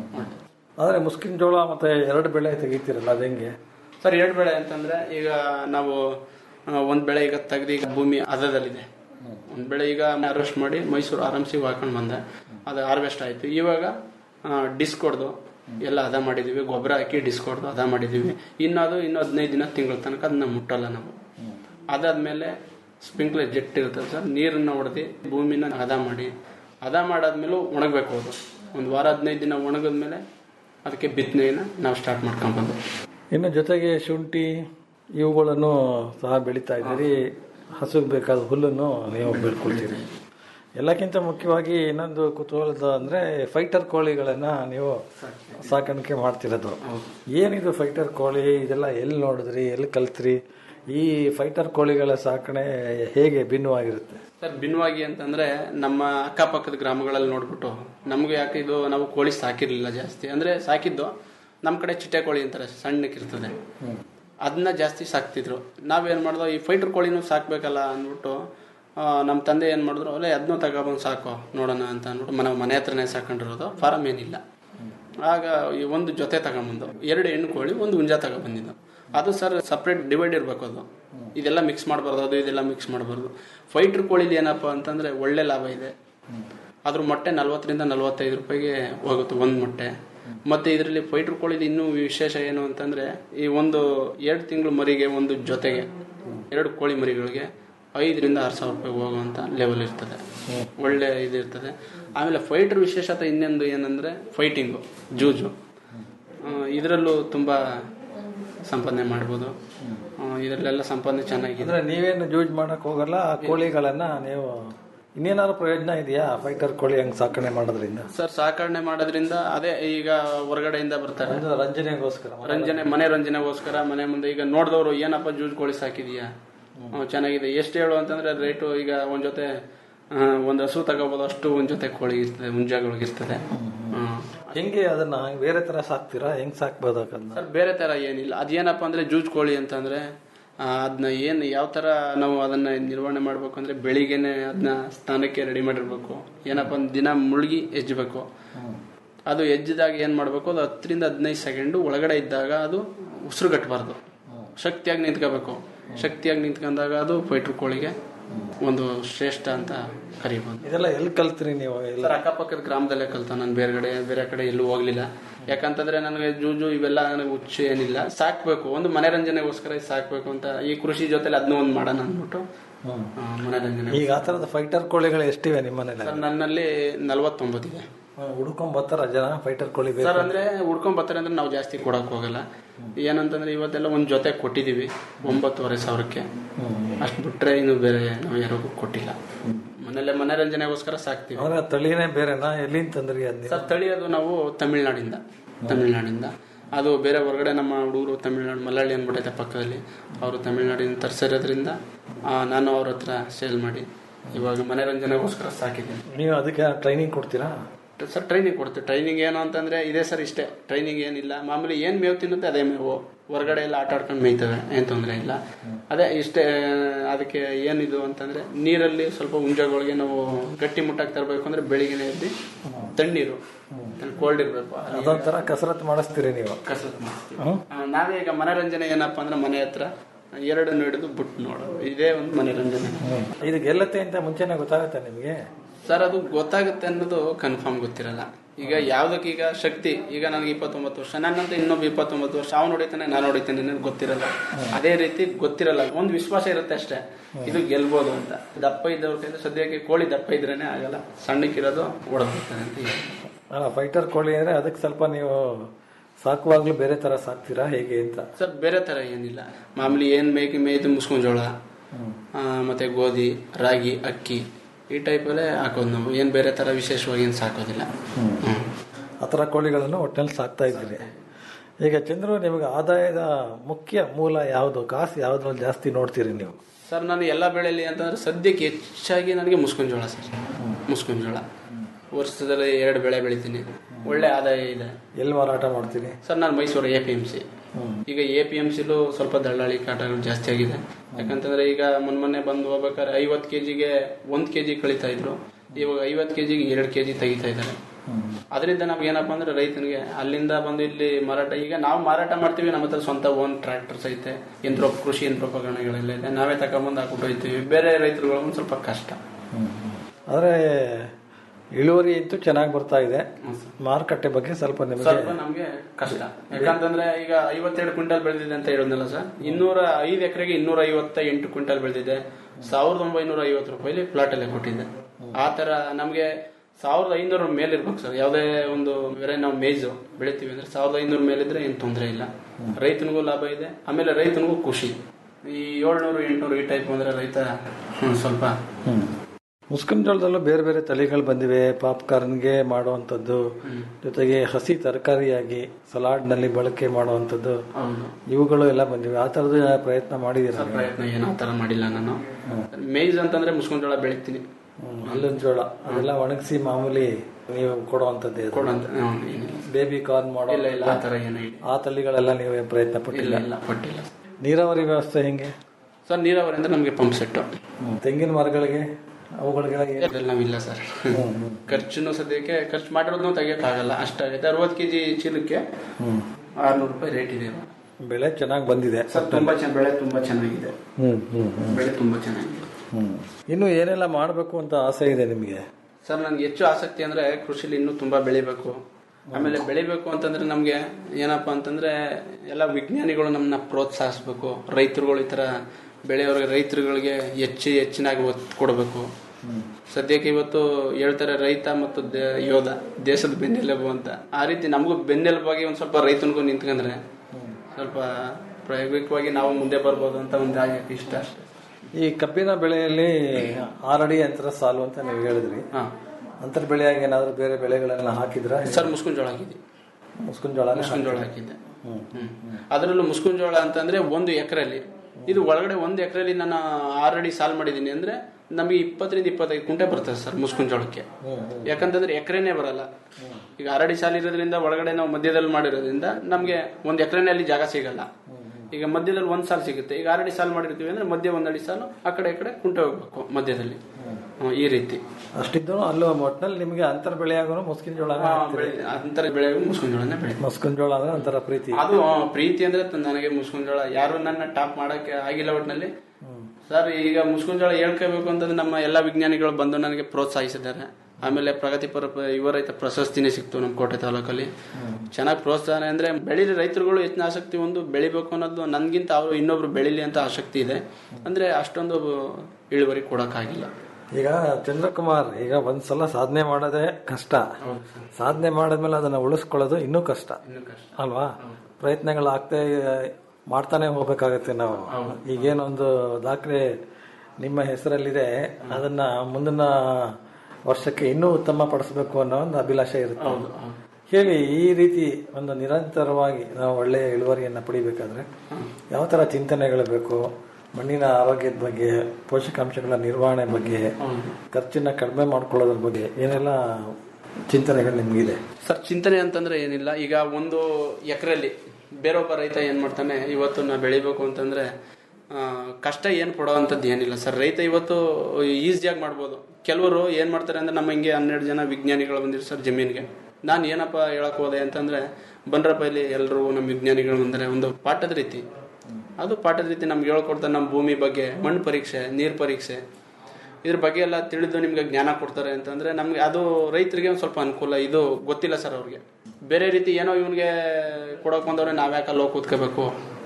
ಆದ್ರೆ ಮುಸ್ಕಿನ ಜೋಳ ಮತ್ತೆ ಎರಡು ಬೆಳೆ ತೆಗಿತೀರಲ್ಲ ಅದು ಹೆಂಗೆ ಸರ್ ಎರಡು ಬೆಳೆ ಅಂತಂದ್ರೆ ಈಗ ನಾವು ಆ, ಒಂದ್ ಬೆಳೆ ಈಗ ತೆಗ್ದು ಈಗ ಭೂಮಿ ಹದದಲ್ಲಿದೆ ಒಂದ್ ಬೆಳೆ ಈಗ ಹಾರ್ವೆಸ್ಟ್ ಮಾಡಿ ಮೈಸೂರು ಆರಾಮ್ಸಿ ಹಾಕೊಂಡು ಬಂದೆ ಅದು ಹಾರ್ವೆಸ್ಟ್ ಆಯ್ತು ಇವಾಗ ಡಿಸ್ಕ್ ಹೊಡೆದು ಎಲ್ಲ ಹದ ಮಾಡಿದೀವಿ ಗೊಬ್ಬರ ಹಾಕಿ ಡಿಸ್ಕ್ ಹೊಡೆದು ಹದ ಮಾಡಿದೀವಿ ಇನ್ನು ಅದು ಇನ್ನು ಹದಿನೈದು ದಿನ ತಿಂಗಳ ತನಕ ಅದನ್ನ ಮುಟ್ಟಲ್ಲ ನಾವು ಅದಾದ್ಮೇಲೆ ಸ್ಪ್ರಿಂಕ್ಲರ್ ಜೆಟ್ ಇರ್ತದೆ ಸರ್ ನೀರನ್ನ ಹೊಡೆದು ಭೂಮಿನ ಹದ ಮಾಡಿ ಹದ ಮಾಡಾದ್ಮೇಲೂ ಒಣಗಬೇಕು ಅದು ಒಂದು ವಾರ ಹದಿನೈದು ದಿನ ಒಣಗಿದ್ಮೇಲೆ ಅದಕ್ಕೆ ಬಿತ್ತನೆಯನ್ನ ನಾವು ಸ್ಟಾರ್ಟ್ ಮಾಡ್ಕೊಂಡ್ಬಂದು ಇನ್ನು ಜೊತೆಗೆ ಶುಂಠಿ ಇವುಗಳನ್ನು ಸಹ ಬೆಳೀತಾ ಇದ್ದೀರಿ ಹಸುಗೆ ಬೇಕಾದ ಹುಲ್ಲನ್ನು ನೀವು ಬೆಳ್ಕೊಳ್ತೀರಿ ಎಲ್ಲಕ್ಕಿಂತ ಮುಖ್ಯವಾಗಿ ಇನ್ನೊಂದು ಕುತೂಹಲದ ಅಂದ್ರೆ ಫೈಟರ್ ಕೋಳಿಗಳನ್ನ ನೀವು ಸಾಕಾಣಿಕೆ ಮಾಡ್ತಿರೋದು ಏನಿದು ಫೈಟರ್ ಕೋಳಿ ಇದೆಲ್ಲ ಎಲ್ಲಿ ನೋಡಿದ್ರಿ ಎಲ್ಲಿ ಕಲ್ತ್ರಿ ಈ ಫೈಟರ್ ಕೋಳಿಗಳ ಸಾಕಣೆ ಹೇಗೆ ಭಿನ್ನವಾಗಿರುತ್ತೆ ಸರ್ ಭಿನ್ನವಾಗಿ ಅಂತಂದ್ರೆ ನಮ್ಮ ಅಕ್ಕಪಕ್ಕದ ಗ್ರಾಮಗಳಲ್ಲಿ ನೋಡ್ಬಿಟ್ಟು ನಮ್ಗೆ ಯಾಕೆ ಇದು ನಾವು ಕೋಳಿ ಸಾಕಿರ್ಲಿಲ್ಲ ಜಾಸ್ತಿ ಅಂದ್ರೆ ಸಾಕಿದ್ದು ನಮ್ಮ ಕಡೆ ಚಿಟ್ಟೆ ಕೋಳಿ ಅಂತಾರೆ ಸಣ್ಣಕ್ಕಿರ್ತದೆ ಅದನ್ನ ಜಾಸ್ತಿ ಸಾಕ್ತಿದ್ರು ನಾವೇನು ಮಾಡಿದ್ವು ಈ ಫೈಟರ್ ಕೋಳಿನೂ ಸಾಕ್ಬೇಕಲ್ಲ ಅಂದ್ಬಿಟ್ಟು ಆ, ನಮ್ಮ ತಂದೆ ಏನು ಮಾಡಿದ್ರು ಅಲ್ಲೇ ಅದನ್ನೂ ತಗೊಬಂದು ಸಾಕು ನೋಡೋಣ ಅಂತ ಅಂದ್ಬಿಟ್ಟು ಮನೆ ಮನೆ ಹತ್ರನೇ ಸಾಕೊಂಡಿರೋದು ಫಾರಮ್ ಏನಿಲ್ಲ ಆಗ ಈ ಒಂದು ಜೊತೆ ತಗೊಂಬಂದು ಎರಡು ಹೆಣ್ಣು ಕೋಳಿ ಒಂದು ಹುಂಜ ತಗೊಬಂದಿದ್ದು ಅದು ಸರ್ ಸಪ್ರೇಟ್ ಡಿವೈಡ್ ಇರಬೇಕು ಅದು ಇದೆಲ್ಲ ಮಿಕ್ಸ್ ಮಾಡಬಾರ್ದು ಅದು ಇದೆಲ್ಲ ಮಿಕ್ಸ್ ಮಾಡಬಾರ್ದು ಫೈಟರ್ ಕೋಳಿಲಿ ಏನಪ್ಪ ಅಂತಂದ್ರೆ ಒಳ್ಳೆ ಲಾಭ ಇದೆ ಅದ್ರ ಮೊಟ್ಟೆ ನಲ್ವತ್ತರಿಂದ ನಲ್ವತ್ತೈದು ರೂಪಾಯಿಗೆ ಹೋಗುತ್ತೆ ಒಂದು ಮೊಟ್ಟೆ ಮತ್ತೆ ಇದರಲ್ಲಿ ಫೈಟರ್ ಕೋಳಿದು ಇನ್ನೂ ವಿಶೇಷ ಏನು ಅಂತಂದ್ರೆ ಈ ಒಂದು ಎರಡು ತಿಂಗಳು ಮರಿಗೆ ಒಂದು ಜೊತೆಗೆ ಎರಡು ಕೋಳಿ ಮರಿಗಳಿಗೆ ಐದರಿಂದ ಆರು ಸಾವಿರ ರೂಪಾಯಿ ಹೋಗುವಂತ ಲೆವೆಲ್ ಇರ್ತದೆ ಒಳ್ಳೆ ಇದಿರ್ತದೆ ಆಮೇಲೆ ಫೈಟರ್ ವಿಶೇಷತೆ ಇನ್ನೊಂದು ಏನಂದ್ರೆ ಫೈಟಿಂಗು ಜೂಜು ಇದರಲ್ಲೂ ತುಂಬಾ ಸಂಪಾದನೆ ಮಾಡ್ಬೋದು ಆ, ಇದರಲ್ಲೆಲ್ಲ ಸಂಪಾದನೆ ಚೆನ್ನಾಗಿದೆ ಅಂದ್ರೆ ನೀವೇನು ಯೂಸ್ ಮಾಡಕ್ ಹೋಗಲ್ಲ ಆ ಕೋಳಿಗಳನ್ನ ನೀವು ಇನ್ನೇನಾದ್ರು ಪ್ರಯೋಜನ ಇದೆಯಾ ಫೈಟರ್ ಕೋಳಿ ಹಂಗ್ ಸಾಕಣೆ ಮಾಡೋದ್ರಿಂದ ಸರ್ ಸಾಕಣೆ ಮಾಡೋದ್ರಿಂದ ಅದೇ ಈಗ ಹೊರಗಡೆಯಿಂದ ಬರ್ತಾರೆ ಒಂದು ರಂಜನೆಗೋಸ್ಕರ ರಂಜನೆ ಮನೆ ರಂಜನೆಗೋಸ್ಕರ ಮನೆ ಮುಂದೆ ಈಗ ನೋಡಿದವರು ಏನಪ್ಪ ಜೂಜ್ ಕೋಳಿ ಸಾಕಿದೀಯಾ ಹ್ಮ್, ಚೆನ್ನಾಗಿದೆ ಎಷ್ಟು ಹೇಳು ಅಂತಂದ್ರೆ ರೇಟು ಈಗ ಒಂದ್ ಜೊತೆ ಆ, ಒಂದ್ ಹಸು ತಗೋಬಹುದು ಅಷ್ಟು ಒಂದ್ ಜೊತೆ ಕೋಳಿ ಇರ್ತದೆ ಮುಂಜಾಗಳಿರ್ತದೆ ಹ್ಮ್. ಹೆಂಗೆ ಅದನ್ನ ಬೇರೆ ತರ ಸಾಕ್ತೀರಾ ಹೆಂಗ್ ಸಾಕ್ಬೋದು ಅದನ್ನ ಸರ್ ಬೇರೆ ತರ ಏನಿಲ್ಲ ಅದೇನಪ್ಪ ಅಂದ್ರೆ ಜೂಜ್ ಕೋಳಿ ಅಂತಂದ್ರೆ ಅದನ್ನ ಏನ್ ಯಾವ ತರ ನಾವು ಅದನ್ನ ನಿರ್ವಹಣೆ ಮಾಡ್ಬೇಕು ಅಂದ್ರೆ ಬೆಳಿಗ್ಗೆನೆ ಅದನ್ನ ಸ್ನಾನಕ್ಕೆ ರೆಡಿ ಮಾಡಿರ್ಬೇಕು ಏನಪ್ಪ ಅಂದ್ರೆ ದಿನ ಮುಳುಗಿ ಎಜ್ಜಬೇಕು ಅದು ಎಜ್ಜಿದಾಗ ಏನ್ ಮಾಡ್ಬೇಕು ಅದು ಹತ್ತರಿಂದ ಹದಿನೈದು ಸೆಕೆಂಡ್ ಒಳಗಡೆ ಇದ್ದಾಗ ಅದು ಉಸಿರು ಕಟ್ಟಬಾರ್ದು ಶಕ್ತಿಯಾಗಿ ನಿಂತ್ಕೋಬೇಕು ಶಕ್ತಿಯಾಗಿ ನಿಂತ್ಕೊಂಡಾಗ ಅದು ಫೈಟ್ರ್ ಕೋಳಿಗೆ ಒಂದು ಶ್ರೇಷ್ಠ ಅಂತ ಕರಿಬೋದು ಇದೆಲ್ಲ ಎಲ್ಲಿ ಕಲ್ತ್ರಿ ನೀವು ಎಲ್ಲ ಸರ್ ಅಕ್ಕಪಕ್ಕದ ಗ್ರಾಮದಲ್ಲೇ ಕಲ್ತ ನಾನು ಬೇರೆ ಕಡೆ ಬೇರೆ ಕಡೆ ಎಲ್ಲೂ ಹೋಗ್ಲಿಲ್ಲ ಯಾಕಂತಂದ್ರೆ ನನಗೆ ಜೂಜು ಇವೆಲ್ಲ ನನಗೆ ಹುಚ್ಚು ಏನಿಲ್ಲ ಸಾಕ್ಬೇಕು ಒಂದು ಮನರಂಜನೆಗೋಸ್ಕರ ಇದು ಸಾಕ್ಬೇಕು ಅಂತ ಈ ಕೃಷಿ ಜೊತೆಲಿ ಅದನ್ನ ಒಂದು ಮಾಡೋಣ ಅಂದ್ಬಿಟ್ಟು ಆ, ಮನರಂಜನೆ ಈಗ ಆ ತರದ ಫೈಟರ್ ಕೋಳಿಗಳು ಎಷ್ಟಿವೆ ನಿಮ್ಮನೇಲಿ ಸರ್ ನನ್ನಲ್ಲಿ ನಲವತ್ತೊಂಬತ್ತಿದೆ ಹುಡ್ಕೊಂಡ್ ಬರ್ತಾರ ಜನ ಫೈಟರ್ ಕೋಳಿ ಬೇಕು ಸರ್ ಅಂದ್ರೆ ಹುಡ್ಕೊಂಡ್ ಬರ್ತಾರೆ ಅಂದ್ರೆ ನಾವು ಜಾಸ್ತಿ ಕೊಡಕ್ ಹೋಗಲ್ಲ ಏನಂತಂದ್ರೆ ಇವತ್ತೆಲ್ಲ ಒಂದ್ ಜೊತೆ ಕೊಟ್ಟಿದೀವಿ ಒಂಬತ್ತುವರೆ ಸಾವಿರಕ್ಕೆ ಅಷ್ಟು ಬಿಟ್ರೆ ಇನ್ನು ಬೇರೆ ನಾವು ಯಾರಿಗೂ ಕೊಟ್ಟಿಲ್ಲ ಮನೇಲೆ ಮನರಂಜನೆಗೋಸ್ಕರ ಸಾಕ್ತಿವಿ ಅಂದ್ರೆ ತಳಿನೇ ಬೇರೆನಾ ಎಲ್ಲಿಂದ ತಂದ್ರಿ ಅದ್ ನೀವು? ಸರ್ ತಳಿಯೋದು ನಾವು ತಮಿಳ್ನಾಡಿಂದ ತಮಿಳ್ನಾಡಿಂದ ಅದು ಬೇರೆ ಹೊರಗಡೆ ನಮ್ಮ ಹುಡುಗರು ತಮಿಳ್ನಾಡು ಮಲಯಾಳಿ ಅಂದ್ಬಿಟ್ಟೈತೆ ಪಕ್ಕದಲ್ಲಿ ಅವರು ತಮಿಳ್ನಾಡಿಂದ ತರಿಸಿರೋದ್ರಿಂದ ನಾನು ಅವ್ರ ಹತ್ರ ಸೇಲ್ ಮಾಡಿ ಇವಾಗ ಮನರಂಜನೆಗೋಸ್ಕರ ಸಾಕಿದ್ದೀನಿ ನೀವು ಅದಕ್ಕೆ ಟ್ರೈನಿಂಗ್ ಕೊಡ್ತೀರಾ ಸರ್ ಟ್ರೈನಿಂಗ್ ಕೊಡ್ತೀವಿ ಟ್ರೈನಿಂಗ್ ಏನು ಅಂತಂದ್ರೆ ಇದೆ ಸರ್ ಇಷ್ಟೇ ಟ್ರೈನಿಂಗ್ ಏನಿಲ್ಲ ಮಾಮೂಲಿ ಏನ್ ಮೇವು ತಿನ್ನುತ್ತೆ ಅದೇ ಮೇವು ಹೊರಗಡೆ ಎಲ್ಲ ಆಟ ಆಡ್ಕೊಂಡು ಮೇಯ್ತವೆ ಏನ್ ತೊಂದರೆ ಇಲ್ಲ ಅದೇ ಇಷ್ಟೇ ಅದಕ್ಕೆ ಏನಿದು ಅಂತಂದ್ರೆ ನೀರಲ್ಲಿ ಸ್ವಲ್ಪ ಹುಂಜಗಳಿಗೆ ನಾವು ಗಟ್ಟಿ ಮುಟ್ಟಾಗಿ ತರಬೇಕು ಅಂದ್ರೆ ಬೆಳಿಗ್ಗೆ ಎದ್ದು ತಣ್ಣೀರು ಕೋಲ್ಡ್ ಇರಬೇಕು ಅದೊಂಥರ ಕಸರತ್ ಮಾಡಿಸ್ತೀರಿ ನೀವು ಕಸರತ್ತು ಮಾಡ್ತೀವಿ ಆ, ನಾವೇ ಈಗ ಮನರಂಜನೆ ಏನಪ್ಪಾ ಅಂದ್ರೆ ಮನೆ ಹತ್ರ ಎರಡನ್ನು ಹಿಡಿದು ಬಿಟ್ಟು ನೋಡೋದು ಇದೇ ಒಂದು ಮನರಂಜನೆ ಇದು ಗೆಲ್ಲತ್ತೆ ಅಂತ ಮುಂಚೆನೆ ಗೊತ್ತಾಗತ್ತೆ ನಿಮ್ಗೆ ಸರ್ ಅದು ಗೊತ್ತಾಗುತ್ತೆ ಅನ್ನೋದು ಕನ್ಫರ್ಮ್ ಗೊತ್ತಿರಲ್ಲ ಈಗ ಯಾವ್ದಕ್ಕೆ ಈಗ ಶಕ್ತಿ ಈಗ ನನಗೆ ಇಪ್ಪತ್ತೊಂಬತ್ತು ವರ್ಷ ನನ್ನಂತ ಇನ್ನೊಬ್ಬ ಇಪ್ಪತ್ತೊಂಬತ್ತು ವರ್ಷ ಅವ್ನು ಹೊಡಿತಾನೆ ನಾನು ಹೊಡಿತಾನೆ ನನಗೆ ಗೊತ್ತಿರಲ್ಲ ಅದೇ ರೀತಿ ಗೊತ್ತಿರಲ್ಲ ಒಂದು ವಿಶ್ವಾಸ ಇರುತ್ತೆ ಅಷ್ಟೇ ಇದು ಗೆಲ್ಬೋದು ಅಂತ ದಪ್ಪ ಇದ್ದವ್ರ ಕೈಯಿಂದ ಸದ್ಯಕ್ಕೆ ಕೋಳಿ ದಪ್ಪ ಇದ್ರೇನೆ ಆಗಲ್ಲ ಸಣ್ಣಕ್ಕಿರೋದು ಹೊಡೆದ್ಬಿಡ್ತಾನೆ ಅಂತ ಹೇಳಿ ಅಲ್ಲ ಫೈಟರ್ ಕೋಳಿ ಅಂದ್ರೆ ಅದಕ್ಕೆ ಸ್ವಲ್ಪ ನೀವು ಸಾಕುವಾಗ್ಲೂ ಬೇರೆ ತರ ಸಾಕ್ತೀರಾ ಹೇಗೆ ಅಂತ ಸರ್ ಬೇರೆ ತರ ಏನಿಲ್ಲ ಮಾಮೂಲಿ ಏನ್ ಮೇಯ್ದು ಮೇಯ್ದು ಮುಸ್ಕೊಂಡ್ ಜೋಳ ಆ, ಮತ್ತೆ ಗೋಧಿ ರಾಗಿ ಅಕ್ಕಿ ಈ ಟೈಪಲ್ಲೇ ಹಾಕೋದು ನಾವು ಏನ್ ಬೇರೆ ತರ ವಿಶೇಷವಾಗಿ ಏನು ಸಾಕೋದಿಲ್ಲ ಹ್ಮ್. ಆ ಥರ ಕೋಳಿಗಳನ್ನು ಒಟ್ಟಿನಲ್ಲಿ ಸಾಕ್ತಾ ಇದ್ದೀರಿ ಈಗ ಚಂದ್ರು ನಿಮಗೆ ಆದಾಯದ ಮುಖ್ಯ ಮೂಲ ಯಾವುದು ಕಾಸು ಯಾವ್ದ್ರಲ್ಲಿ ಜಾಸ್ತಿ ನೋಡ್ತೀರಿ ನೀವು ಸರ್ ನಾನು ಎಲ್ಲ ಬೆಳೆಯಲ್ಲಿ ಅಂತಂದ್ರೆ ಸದ್ಯಕ್ಕೆ ಹೆಚ್ಚಾಗಿ ನನಗೆ ಮುಸ್ಕೊಂಡ್ ಜೋಳ ಸರ್ ಮುಸ್ಕೊಂಡ್ ಜೋಳ ವರ್ಷದಲ್ಲಿ ಎರಡು ಬೆಳೆ ಬೆಳಿತೀನಿ ಒಳ್ಳೆ ಆದಾಯ ಇದೆ ಎಲ್ಲಿ ಮಾರಾಟ ಮಾಡ್ತೀರಿ ಸರ್ ನಾನು Mysuru A P M C ಈಗ ಎ ಪಿ ಎಂ ಸಿಲು ಸ್ವಲ್ಪ ದಳ್ಳಾಳಿ ಕಾಟಗಳು ಜಾಸ್ತಿ ಆಗಿದೆ ಯಾಕಂತಂದ್ರೆ ಈಗ ಮೊನ್ನೆ ಮೊನ್ನೆ ಬಂದು ಹೋಗ್ಬೇಕಾದ್ರೆ ಐವತ್ತು ಕೆ ಜಿಗೆ ಒಂದು ಕೆ ಜಿ ಕಳೀತಾ ಇದ್ರು ಇವಾಗ ಐವತ್ತು ಕೆ ಜಿಗೆ ಎರಡು ಕೆ ಜಿ ತೆಗಿತಾ ಇದ್ದಾರೆ ಅದರಿಂದ ನಮ್ಗೆ ಏನಪ್ಪಾ ಅಂದ್ರೆ ರೈತನಿಗೆ ಅಲ್ಲಿಂದ ಬಂದು ಇಲ್ಲಿ ಮಾರಾಟ ಈಗ ನಾವು ಮಾರಾಟ ಮಾಡ್ತೀವಿ ನಮ್ಮ ಹತ್ರ ಸ್ವಂತ ಓನ್ ಟ್ರ್ಯಾಕ್ಟರ್ಸ್ ಐತೆ ಯಂತ್ರೋ ಕೃಷಿ ಯಂತ್ರೋಪಕರಣಗಳೆಲ್ಲ ಇದೆ ನಾವೇ ತಗೊಂಬಂದು ಹಾಕ್ಬಿಟ್ಟು ಹೋಗ್ತೀವಿ ಬೇರೆ ರೈತರುಗಳು ಒಂದು ಸ್ವಲ್ಪ ಕಷ್ಟ ಆದರೆ ಇಳುವರಿ ಅಂತೂ ಚೆನ್ನಾಗಿ ಬರ್ತಾ ಇದೆ ಮಾರುಕಟ್ಟೆ ಬಗ್ಗೆ ಸ್ವಲ್ಪ ನಿಮಗೆ ಸ್ವಲ್ಪ ನಮ್ಗೆ ಕಷ್ಟ ಯಾಕಂತಂದ್ರೆ ಈಗ ಐವತ್ತೆರಡು ಕ್ವಿಂಟಲ್ ಬೆಳೆದಿದೆ ಅಂತ ಹೇಳಿದ್ನಲ್ಲ ಸರ್ ಇನ್ನೂರ ಐದು ಎಕರೆಗೆ ಇನ್ನೂರ ಐವತ್ತ ಎಂಟು ಕ್ವಿಂಟಲ್ ಬೆಳೆದಿದೆ ಸಾವಿರದ ಒಂಬೈನೂರ ಐವತ್ತು ರೂಪಾಯಿಲಿ ಪ್ಲಾಟ್ ಅಲ್ಲೇ ಕೊಟ್ಟಿದ್ದೆ ಆ ತರ ನಮ್ಗೆ ಸಾವಿರದ ಐನೂರ ಮೇಲೆ ಇರ್ಬೇಕು ಸರ್ ಯಾವುದೇ ಒಂದು ಬೇರೆ ನಾವು ಮೇಜು ಬೆಳಿತೀವಿ ಅಂದ್ರೆ ಸಾವಿರದ ಐನೂರ ಮೇಲಿದ್ರೆ ಏನು ತೊಂದರೆ ಇಲ್ಲ ರೈತನಿಗೂ ಲಾಭ ಇದೆ ಆಮೇಲೆ ರೈತನಿಗೂ ಖುಷಿ ಈ ಏಳ್ನೂರು ಎಂಟ್ನೂರು ಈ ಟೈಪ್ ಅಂದ್ರೆ ರೈತ ಹ್ಮ್, ಸ್ವಲ್ಪ ಮುಸ್ಕಿನ ಜೋಳದಲ್ಲೂ ಬೇರೆ ಬೇರೆ ತಳಿಗಳು ಬಂದಿವೆ ಪಾಪ್ಕಾರ್ನ್ಗೆ ಮಾಡುವಂಥದ್ದು ಜೊತೆಗೆ ಹಸಿ ತರಕಾರಿಯಾಗಿ ಸಲಾಡ್ನಲ್ಲಿ ಬಳಕೆ ಮಾಡುವಂಥದ್ದು ಇವುಗಳು ಎಲ್ಲ ಬಂದಿವೆ ಆ ಥರದ ಪ್ರಯತ್ನ ಮಾಡಿದ್ದೀರಾ ನೀವು? ಪ್ರಯತ್ನ ಏನೋ ಆ ಥರ ಮಾಡಿಲ್ಲ ನಾನು ಮೇಜ್ ಅಂತಂದ್ರೆ ಮುಸ್ಕೊಂಡ್ ಜೋಳ ಬೆಳಿತೀನಿ ಹ್ಮ್, ಹಲ್ಲಿನ ಜೋಳ ಅದೆಲ್ಲ ಒಣಗಿಸಿ ಮಾಮೂಲಿ ನೀವು ಕೊಡುವಂಥದ್ದೇ ಅದು. ಕೊಡಂತ ಹ್ಮ್, ಏನಿಲ್ಲ ಬೇಬಿ ಕಾರ್ನ್ ಮಾಡೋ ಇಲ್ಲ ಇಲ್ಲ ಆ ಥರ ಏನೂ ಇಲ್ಲ ಆ ತಳಿಗಳೆಲ್ಲ ನೀವೇ ಪ್ರಯತ್ನ ಇಲ್ಲ ಪಟ್ಟಿಲ್ಲ ಇಲ್ಲ ಪಟ್ಟಿಲ್ಲ ನೀರಾವರಿ ವ್ಯವಸ್ಥೆ ಹೆಂಗೆ ಸರ್ ನೀರಾವರಿ ಅಂದ್ರೆ ನಮಗೆ ಪಂಪ್ ಸೆಟ್ಟು ಹ್ಮ್. ತೆಂಗಿನ ಮರಗಳಿಗೆ ಅವುಗಳಿಗೆಲ್ಲ ಏನ್- ಅದೆಲ್ಲ ನಾವಿಲ್ಲ ಸರ್ ಖರ್ಚುನು ಸದ್ಯಕ್ಕೆ ಖರ್ಚು ಮಾಡಿರೋದು ತೆಗಿಯೋಕ್ಕಾಗಲ್ಲ ಅಷ್ಟಾಗೈತೆ ಅರವತ್ತು ಕೆ ಜಿ ಚೀಲಕ್ಕೆ ಹ್ಮ್. ಆರ್ನೂರು ರೂಪಾಯಿ ರೇಟ್ ಇದೆ ಇವಾಗ. ಬೆಳೆ ಚೆನ್ನಾಗಿ ಬಂದಿದೆ ಸರ್ ತುಂಬಾ ಚೆನ್ನ ಬೆಳೆ ತುಂಬಾ ಚೆನ್ನಾಗಿದೆ ಹ್ಮ್ ಹ್ಮ್ ಹ್ಮ್ ಬೆಳೆ ತುಂಬಾ ಚೆನ್ನಾಗಿದೆ ಹ್ಮ್ ಇನ್ನು ಏನೆಲ್ಲ ಮಾಡಬೇಕು ಅಂತ ಆಸೆ ಇದೆ ನಿಮಗೆ ಸರ್ ನನ್ಗೆ ಹೆಚ್ಚು ಆಸಕ್ತಿ ಅಂದ್ರೆ ಕೃಷಿಲಿ ಇನ್ನೂ ತುಂಬಾ ಬೆಳಿಬೇಕು ಆಮೇಲೆ ಬೆಳಿಬೇಕು ಅಂತಂದ್ರೆ ನಮ್ಗೆ ಏನಪ್ಪಾ ಅಂತಂದ್ರೆ ಎಲ್ಲ ವಿಜ್ಞಾನಿಗಳು ನಮ್ಮನ್ನ ಪ್ರೋತ್ಸಾಹಿಸ್ಬೇಕು ರೈತರುಗಳು ಈ ತರ ಬೆಳೆಯೋರಿಗೆ ರೈತರುಗಳಿಗೆ ಹೆಚ್ಚು ಹೆಚ್ಚಿನಾಗಿ ಒತ್ತು ಕೊಡಬೇಕು ಸದ್ಯಕ್ಕೆ ಇವತ್ತು ಹೇಳ್ತಾರೆ ರೈತ ಮತ್ತು ದೇ- ಯೋಧ ದೇಶದ ಬೆನ್ನೆಲುಬು ಅಂತ ಆ ರೀತಿ ನಮಗೂ ಬೆನ್ನೆಲುಬಾಗಿ ಒಂದ್ ಸ್ವಲ್ಪ ರೈತನಿಗೂ ನಿಂತ್ಕೊಂಡ್ರೆ ಸ್ವಲ್ಪ ಪ್ರಾಯೋಗಿಕವಾಗಿ ನಾವು ಮುಂದೆ ಬರ್ಬೋದು ಅಂತ ಒಂದು ಆಗಕ್ಕೆ ಇಷ್ಟ ಅಷ್ಟೇ ಈ ಕಬ್ಬಿನ ಬೆಳೆಯಲ್ಲಿ ಆರಡಿ ಅಂತರ ಸಾಲು ಅಂತ ನೀವು ಹೇಳಿದ್ರಿ ಹಾ ಅಂತರ ಬೆಳೆಯಾಗಿ ಏನಾದ್ರು ಬೇರೆ ಬೆಳೆಗಳನ್ನ ಹಾಕಿದ್ರ ಸರ್ ಮುಸ್ಕುನ್ ಜೋಳ ಹಾಕಿದ್ವಿ ಮುಸ್ಕಿನ ಜೋಳ ಮುಸ್ಕಿನ ಜೋಳ ಹಾಕಿದ್ದೆ ಅದರಲ್ಲೂ ಮುಸ್ಕಿನ ಜೋಳ ಅಂತಂದ್ರೆ ಒಂದು ಎಕರೆಲಿ ಇದು ಒಳಗಡೆ ಒಂದು ಎಕರೆಲಿ ನಾನು ಆಲ್ರೆಡಿ ಸಾಲ್ ಮಾಡಿದ್ದೀನಿ ಅಂದ್ರೆ ನಮಗೆ ಇಪ್ಪತ್ತರಿಂದ ಇಪ್ಪತ್ತೈದು ಕುಂಟೆ ಬರ್ತದೆ ಸರ್ ಮುಸ್ಕಿನ ಜೋಳಕ್ಕೆ ಯಾಕಂತಂದ್ರೆ ಎಕರೆನೇ ಬರಲ್ಲ ಈಗ ಆರಡಿ ಸಾಲ್ ಇರೋದ್ರಿಂದ ಒಳಗಡೆ ನಾವು ಮಧ್ಯದಲ್ಲಿ ಮಾಡಿರೋದ್ರಿಂದ ನಮಗೆ ಒಂದು ಎಕರೆನೇ ಅಲ್ಲಿ ಜಾಗ ಸಿಗಲ್ಲ ಈಗ ಮಧ್ಯದಲ್ಲಿ ಒಂದ್ ಸಾಲ್ ಸಿಗುತ್ತೆ ಈಗ ಆರಡಿ ಸಾಲ್ ಮಾಡಿರ್ತೀವಿ ಅಂದ್ರೆ ಮಧ್ಯ ಒಂದಡಿ ಸಾಲು ಆ ಕಡೆ ಈ ಕಡೆ ಕುಂಟೆ ಹೋಗ್ಬೇಕು ಮಧ್ಯದಲ್ಲಿ ಹ್ಮ್, ಈ ರೀತಿ ಅಷ್ಟಿದ್ದು ಅಲ್ಲೂ ಒಟ್ಟಿನಲ್ಲಿ ನಿಮಗೆ ಅಂತರ ಬೆಳೆಯಾಗೂ ಮುಸ್ಕಿನ ಜೋಳ ಆ, ಬೆಳೆ- ಅಂತರ ಬೆಳೆ ಮುಸ್ಕಿನ ಜೋಳನೇ ಬೆಳೆ ಮುಸ್ಕಿನ ಜೋಳ ಅಂದ್ರೆ ಒಂಥರ ಪ್ರೀತಿ ಅದು ಆ, ಪ್ರೀತಿ ಅಂದ್ರೆ ತ- ನನಗೆ ಮುಸ್ಕುನ್ ಜೋಳ ಯಾರು ನನ್ನ ಟಾಪ್ ಮಾಡಕ್ಕೆ ಆಗಿಲ್ಲ ಒಟ್ಟಿನಲ್ಲಿ ಸರ್ ಈಗ ಮುಸ್ಕುನ್ ಜೋಳ ಹೇಳ್ಕೋಬೇಕು ಅಂತಂದ್ರೆ ನಮ್ಮ ಎಲ್ಲಾ ವಿಜ್ಞಾನಿಗಳು ಬಂದು ನನಗೆ ಪ್ರೋತ್ಸಾಹಿಸಿದ್ದಾರೆ ಆಮೇಲೆ ಪ್ರಗತಿಪರ ಪ- ಯುವ ರೈತ ಪ್ರಶಸ್ತಿನೇ ಸಿಕ್ತು ನಮ್ಮ ಕೋಟೆ ತಾಲೂಕಲ್ಲಿ ಚೆನ್ನಾಗಿ ಪ್ರೋತ್ಸಾಹ ಅಂದ್ರೆ ಬೆಳೀಲಿ ರೈತರುಗಳು ಹೆಚ್ಚಿನ ಆಸಕ್ತಿ ಒಂದು ಬೆಳಿಬೇಕು ಅನ್ನೋದು ನನ್ಗಿಂತ ಅವರು ಇನ್ನೊಬ್ರು ಬೆಳಿಲಿ ಅಂತ ಆಸಕ್ತಿ ಇದೆ ಅಂದ್ರೆ ಅಷ್ಟೊಂದು ಇಳುವರಿ ಕೊಡಕ್ಕಾಗಿಲ್ಲ ಈಗ ಚಂದ್ರಕುಮಾರ್ ಈಗ ಒಂದ್ಸಲ ಸಾಧನೆ ಮಾಡೋದೇ ಕಷ್ಟ ಸಾಧನೆ ಮಾಡಿದ್ಮೇಲೆ ಅದನ್ನ ಉಳಿಸ್ಕೊಳ್ಳೋದು ಇನ್ನೂ ಕಷ್ಟ ಅಲ್ವಾ ಪ್ರಯತ್ನಗಳು ಆಗ್ತಾ ಮಾಡ್ತಾನೆ ಹೋಗ್ಬೇಕಾಗತ್ತೆ ನಾವು ಈಗೇನೊಂದು ದಾಖಲೆ ನಿಮ್ಮ ಹೆಸರಲ್ಲಿದೆ ಅದನ್ನ ಮುಂದಿನ ವರ್ಷಕ್ಕೆ ಇನ್ನೂ ಉತ್ತಮ ಪಡಿಸಬೇಕು ಅನ್ನೋ ಒಂದು ಅಭಿಲಾಷೆ ಇರುತ್ತೆ ಹೇಳಿ ಈ ರೀತಿ ಒಂದು ನಿರಂತರವಾಗಿ ನಾವು ಒಳ್ಳೆಯ ಇಳುವರಿಯನ್ನ ಪಡಿಬೇಕಾದ್ರೆ ಯಾವ ತರ ಚಿಂತನೆಗಳು ಬೇಕು ಮಣ್ಣಿನ ಆರೋಗ್ಯದ ಬಗ್ಗೆ ಪೋಷಕಾಂಶಗಳ ನಿರ್ವಹಣೆ ಬಗ್ಗೆ ಖರ್ಚನ್ನ ಕಡಿಮೆ ಮಾಡ್ಕೊಳ್ಳೋದ್ರ ಬಗ್ಗೆ ಏನೆಲ್ಲ ಚಿಂತನೆಗಳು ನಿಮ್ಗಿದೆ ಸರ್ ಚಿಂತನೆ ಅಂತಂದ್ರೆ ಏನಿಲ್ಲ ಈಗ ಒಂದು ಎಕರೆಲ್ಲಿ ಬೇರೊಬ್ಬ ರೈತ ಏನ್ ಮಾಡ್ತಾನೆ ಇವತ್ತು ನಾ ಬೆಳಿಬೇಕು ಅಂತಂದ್ರೆ ಆ, ಕಷ್ಟ ಏನ್ ಪಡೋವಂಥದ್ದು ಏನಿಲ್ಲ ಸರ್ ರೈತ ಇವತ್ತು ಈಸಿಯಾಗಿ ಮಾಡ್ಬೋದು ಕೆಲವರು ಏನ್ ಮಾಡ್ತಾರೆ ಅಂದ್ರೆ ನಮ್ಮ ಹಿಂಗೆ ಹನ್ನೆರಡು ಜನ ವಿಜ್ಞಾನಿಗಳು ಬಂದಿರು ಸರ್ ಜಮೀನಿಗೆ ನಾನು ಏನಪ್ಪ ಹೇಳಕ್ ಹೋದೆ ಅಂತಂದ್ರೆ ಬಂದ್ರಪ್ಪ ಇಲ್ಲಿ ಎಲ್ಲರೂ ನಮ್ಮ ವಿಜ್ಞಾನಿಗಳು ಬಂದರೆ ಒಂದು ಪಾಠದ ರೀತಿ ಅದು ಪಾಠದ ರೀತಿ ನಮ್ಗೆ ಹೇಳ್ಕೊಡ್ತಾರೆ ನಮ್ಮ ಭೂಮಿ ಬಗ್ಗೆ ಮಣ್ಣು ಪರೀಕ್ಷೆ ನೀರು ಪರೀಕ್ಷೆ ಇದ್ರ ಬಗ್ಗೆ ಎಲ್ಲ ತಿಳಿದು ನಿಮ್ಗೆ ಜ್ಞಾನ ಕೊಡ್ತಾರೆ ಅಂತಂದ್ರೆ ನಮ್ಗೆ ಅದು ರೈತರಿಗೆ ಒಂದು ಸ್ವಲ್ಪ ಅನುಕೂಲ ಇದು ಗೊತ್ತಿಲ್ಲ ಸರ್ ಅವ್ರಿಗೆ ಬೇರೆ ರೀತಿ ಏನೋ ಇವನ್ಗೆ ಕೊಡೋಕ್ ಬಂದವ್ರೆ ನಾವ್ಯಾಕೆ ಅಲ್ಲೋ ಕೂತ್ಕೋಬೇಕು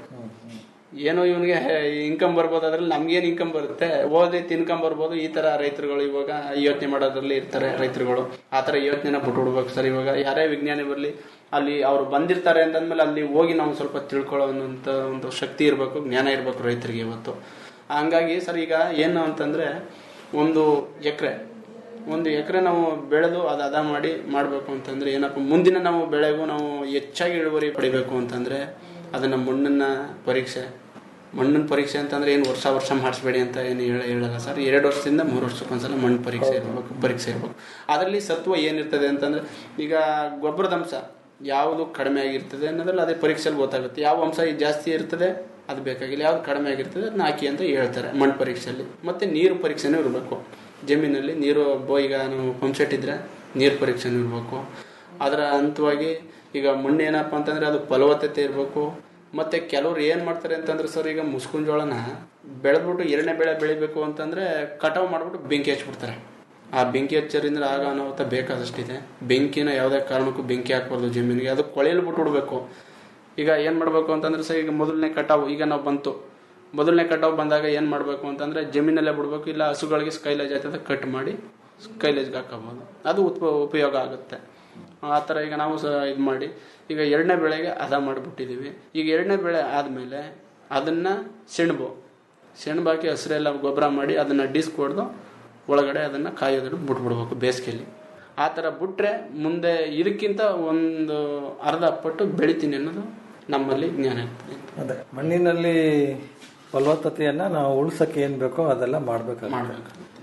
ಏನೋ ಇವನ್ಗೆ ಇನ್ಕಮ್ ಬರ್ಬೋದು ಅದ್ರಲ್ಲಿ ನಮ್ಗೇನು ಇನ್ಕಮ್ ಬರುತ್ತೆ ಓದಿ ತಿನ್ಕಮ್ ಬರ್ಬೋದು ಈ ತರ ರೈತರುಗಳು ಇವಾಗ ಯೋಚನೆ ಮಾಡೋದ್ರಲ್ಲಿ ಇರ್ತಾರೆ ರೈತರುಗಳು ಆ ತರ ಯೋಚನೆನ ಬಿಟ್ಬಿಡ್ಬೇಕು ಸರ್ ಇವಾಗ ಯಾರೇ ವಿಜ್ಞಾನಿ ಬರಲಿ ಅಲ್ಲಿ ಅವ್ರು ಬಂದಿರ್ತಾರೆ ಅಂತಂದ್ಮೇಲೆ ಅಲ್ಲಿ ಹೋಗಿ ನಾವು ಸ್ವಲ್ಪ ತಿಳ್ಕೊಳ್ಳೋ ಅನ್ನೋಂಥ ಒಂದು ಶಕ್ತಿ ಇರಬೇಕು ಜ್ಞಾನ ಇರಬೇಕು ರೈತರಿಗೆ ಇವತ್ತು ಹಂಗಾಗಿ ಸರ್ ಈಗ ಏನು ಅಂತಂದ್ರೆ ಒಂದು ಎಕರೆ ಒಂದು ಎಕರೆ ನಾವು ಬೆಳೆದು ಅದು ಅದ ಮಾಡಿ ಮಾಡಬೇಕು ಅಂತಂದ್ರೆ ಏನಪ್ಪ ಮುಂದಿನ ನಾವು ಬೆಳೆಗೂ ನಾವು ಹೆಚ್ಚಾಗಿ ಇಳುವರಿ ಪಡಿಬೇಕು ಅಂತಂದ್ರೆ ಅದನ್ನ ಮಣ್ಣನ್ನ ಪರೀಕ್ಷೆ ಮಣ್ಣಿನ ಪರೀಕ್ಷೆ ಅಂತಂದ್ರೆ ಏನು ವರ್ಷ ವರ್ಷ ಮಾಡಿಸ್ಬೇಡಿ ಅಂತ ಏನು ಹೇಳ ಹೇಳಲ್ಲ ಸರ್ ಎರಡು ವರ್ಷದಿಂದ ಮೂರು ವರ್ಷಕ್ಕೊಂದ್ಸಲ ಮಣ್ಣು ಪರೀಕ್ಷೆ ಇರಬೇಕು ಪರೀಕ್ಷೆ ಇರಬೇಕು ಅದರಲ್ಲಿ ಸತ್ವ ಏನಿರ್ತದೆ ಅಂತಂದ್ರೆ ಈಗ ಗೊಬ್ಬರದ ಅಂಶ ಯಾವುದು ಕಡಿಮೆ ಆಗಿರ್ತದೆ ಅನ್ನೋದ್ರಲ್ಲಿ ಅದೇ ಪರೀಕ್ಷೆಯಲ್ಲಿ ಗೊತ್ತಾಗುತ್ತೆ ಯಾವ ಅಂಶ ಜಾಸ್ತಿ ಇರ್ತದೆ ಅದು ಬೇಕಾಗಿಲ್ಲ ಯಾವ್ದು ಕಡಿಮೆ ಆಗಿರ್ತದೆ ಅದನ್ನ ಹಾಕಿ ಅಂತ ಹೇಳ್ತಾರೆ ಮಣ್ಣು ಪರೀಕ್ಷೆಯಲ್ಲಿ ಮತ್ತೆ ನೀರು ಪರೀಕ್ಷೆನೂ ಇರಬೇಕು ಜಮೀನಲ್ಲಿ ನೀರು ಬೋ ಈಗ ನಾವು ಪಂಪ್ ಸೆಟ್ ಇದ್ರೆ ನೀರು ಪರೀಕ್ಷೆನೂ ಇರಬೇಕು ಅದರ ಹಂತವಾಗಿ ಈಗ ಮಣ್ಣು ಏನಪ್ಪ ಅಂತಂದ್ರೆ ಅದು ಫಲವತ್ತತೆ ಇರಬೇಕು ಮತ್ತೆ ಕೆಲವ್ರು ಏನ್ ಮಾಡ್ತಾರೆ ಅಂತಂದ್ರೆ ಸರ್ ಈಗ ಮುಸ್ಕುನ್ ಜೋಳನ ಬೆಳೆದ್ಬಿಟ್ಟು ಎರಡನೇ ಬೆಳೆ ಬೆಳಿಬೇಕು ಅಂತಂದ್ರೆ ಕಟಾವ್ ಮಾಡ್ಬಿಟ್ಟು ಬೆಂಕಿ ಹಚ್ಬಿಡ್ತಾರೆ ಆ ಬೆಂಕಿ ಹಚ್ಚೋದ್ರಿಂದ ಆಗ ಅನಾಹುತ ಬೇಕಾದಷ್ಟಿದೆ ಬೆಂಕಿನ ಯಾವುದೇ ಕಾರಣಕ್ಕೂ ಬೆಂಕಿ ಹಾಕ್ಬಾರ್ದು ಜಮೀನಿಗೆ ಅದು ಕೊಳೆಯಲ್ಲಿ ಬಿಟ್ಟು ಬಿಡ್ಬೇಕು ಈಗ ಏನ್ ಮಾಡ್ಬೇಕು ಅಂತಂದ್ರೆ ಸರ್ ಈಗ ಮೊದಲನೇ ಕಟಾವು ಈಗ ನಾವು ಬಂತು ಮೊದಲನೇ ಕಟಾವು ಬಂದಾಗ ಏನ್ ಮಾಡ್ಬೇಕು ಅಂತಂದ್ರೆ ಜಮೀನಲ್ಲೇ ಬಿಡ್ಬೇಕು ಇಲ್ಲ ಹಸುಗಳಿಗೆ ಸ್ಕೈಲೇಜ್ ಆಯ್ತದ ಕಟ್ ಮಾಡಿ ಸ್ಕೈಲೇಜ್ಗೆ ಹಾಕೋಬಹುದು ಅದು ಉತ್ಪ ಉಪಯೋಗ ಆಗುತ್ತೆ ಆ ಥರ ಈಗ ನಾವು ಸಹ ಇದು ಮಾಡಿ ಈಗ ಎರಡನೇ ಬೆಳೆಗೆ ಹದ ಮಾಡಿಬಿಟ್ಟಿದ್ದೀವಿ ಈಗ ಎರಡನೇ ಬೆಳೆ ಆದಮೇಲೆ ಅದನ್ನ ಸೆಣಬು ಸೆಣಬು ಹಾಕಿ ಹಸಿರೆಲ್ಲ ಗೊಬ್ಬರ ಮಾಡಿ ಅದನ್ನ ಡಿಸ್ಕ್ ಹೊಡೆದು ಒಳಗಡೆ ಅದನ್ನ ಕಾಯೋದನ್ನು ಬಿಟ್ಬಿಡ್ಬೇಕು ಬೇಸಿಗೆಯಲ್ಲಿ ಆ ಥರ ಬಿಟ್ರೆ ಮುಂದೆ ಇದಕ್ಕಿಂತ ಒಂದು ಅರ್ಧ ಪಟ್ಟು ಬೆಳಿತೀನಿ ಅನ್ನೋದು ನಮ್ಮಲ್ಲಿ ಜ್ಞಾನ ಇರ್ತದೆ ಅದೇ ಮಣ್ಣಿನಲ್ಲಿ ಫಲವತ್ತತೆಯನ್ನ ನಾವು ಉಳಿಸಕ್ಕೆ ಏನ್ ಬೇಕೋ ಅದೆಲ್ಲ ಮಾಡ್ಬೇಕಾಗುತ್ತೆ ಮಾಡ್ಬೇಕು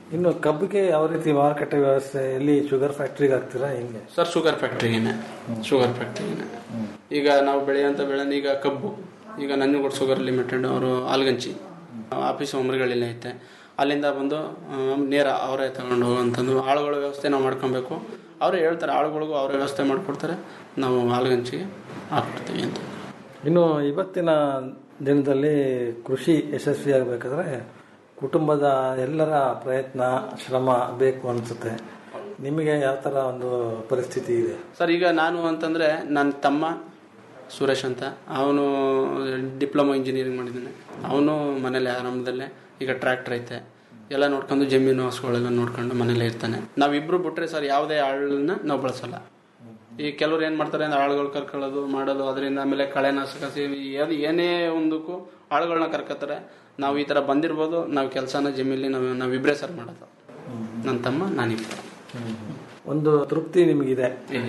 ಇನ್ನು ಕಬ್ಬಿಗೆ ಯಾವ ರೀತಿ ಮಾರುಕಟ್ಟೆ ವ್ಯವಸ್ಥೆ ಎಲ್ಲಿ ಶುಗರ್ ಫ್ಯಾಕ್ಟ್ರಿಗೆ ಹಾಕ್ತೀರಾ ಹೆಂಗೆ ಸರ್ ಶುಗರ್ ಫ್ಯಾಕ್ಟ್ರಿಗೇನೆ ಶುಗರ್ ಫ್ಯಾಕ್ಟ್ರಿಗೇನೆ ಈಗ ನಾವು ಬೆಳೆಯುವಂಥ ಬೆಳೆ ಈಗ ಕಬ್ಬು ಈಗ ನಂಜನಗೂಡು ಶುಗರ್ ಲಿಮಿಟೆಡ್ ಅವರು ಆಲ್ಗಂಚಿ ಆಫೀಸ್ ಒಮರಿಗಳಿಲ್ಲ ಐತೆ ಅಲ್ಲಿಂದ ಬಂದು ಆ, ನೇರ ಅವರೇ ತಗೊಂಡು ಹೋಗುವಂಥದ್ದು ಆಳುಗಳ ವ್ಯವಸ್ಥೆ ನಾವು ಮಾಡ್ಕೊಬೇಕು ಅವರೇ ಹೇಳ್ತಾರೆ ಆಳುಗಳಿಗೂ ಅವರೇ ವ್ಯವಸ್ಥೆ ಮಾಡಿಕೊಡ್ತಾರೆ ನಾವು ಆಲ್ಗಂಚಿಗೆ ಹಾಕ್ಬಿಡ್ತೀವಿ ಅಂತ ಇನ್ನು ಇವತ್ತಿನ ದಿನದಲ್ಲಿ ಕೃಷಿ ಯಶಸ್ವಿಯಾಗಬೇಕಾದ್ರೆ ಕುಟುಂಬದ ಎಲ್ಲರ ಪ್ರಯತ್ನ ಶ್ರಮ ಬೇಕು ಅನಿಸುತ್ತೆ ನಿಮಗೆ ಯಾವ ಥರ ಒಂದು ಪರಿಸ್ಥಿತಿ ಇದೆ ಸರ್ ಈಗ ನಾನು ಅಂತಂದರೆ ನನ್ನ ತಮ್ಮ ಸುರೇಶ್ ಅಂತ ಅವನು ಡಿಪ್ಲೊಮಾ ಇಂಜಿನಿಯರಿಂಗ್ ಮಾಡಿದ್ದಾನೆ ಅವನು ಮನೇಲಿ ಆರಂಭದಲ್ಲೇ ಈಗ ಟ್ರ್ಯಾಕ್ಟರ್ ಐತೆ ಎಲ್ಲ ನೋಡ್ಕೊಂಡು ಜಮೀನು ಹಸುಗಳೆಲ್ಲ ನೋಡ್ಕೊಂಡು ಮನೇಲೇ ಇರ್ತಾನೆ ನಾವಿಬ್ರು ಬಿಟ್ರೆ ಸರ್ ಯಾವುದೇ ಆಳನ್ನ ನಾವು ಬಳಸಲ್ಲ ಈ ಕೆಲವ್ರು ಏನು ಮಾಡ್ತಾರೆ ಅಂದ್ರೆ ಆಳುಗಳು ಕರ್ಕೊಳ್ಳೋದು ಮಾಡೋದು ಅದರಿಂದ ಆಮೇಲೆ ಕಳೆನಾಶಕ ಸೇರಿ ಅದು ಏನೇ ಒಂದಕ್ಕೂ ಆಳುಗಳನ್ನ ಕರ್ಕೋತಾರೆ ನಾವು ಈ ಥರ ಬಂದಿರ್ಬೋದು ನಾವು ಕೆಲಸನ ಜಮೀನಲ್ಲಿ ನಾವು ನಾವಿಬ್ಬರೇ ಸರ್ ಮಾಡೋದು ನನ್ನ ತಮ್ಮ ನಾನಿಬ್ಬರು ಒಂದು ತೃಪ್ತಿ ನಿಮಗಿದೆ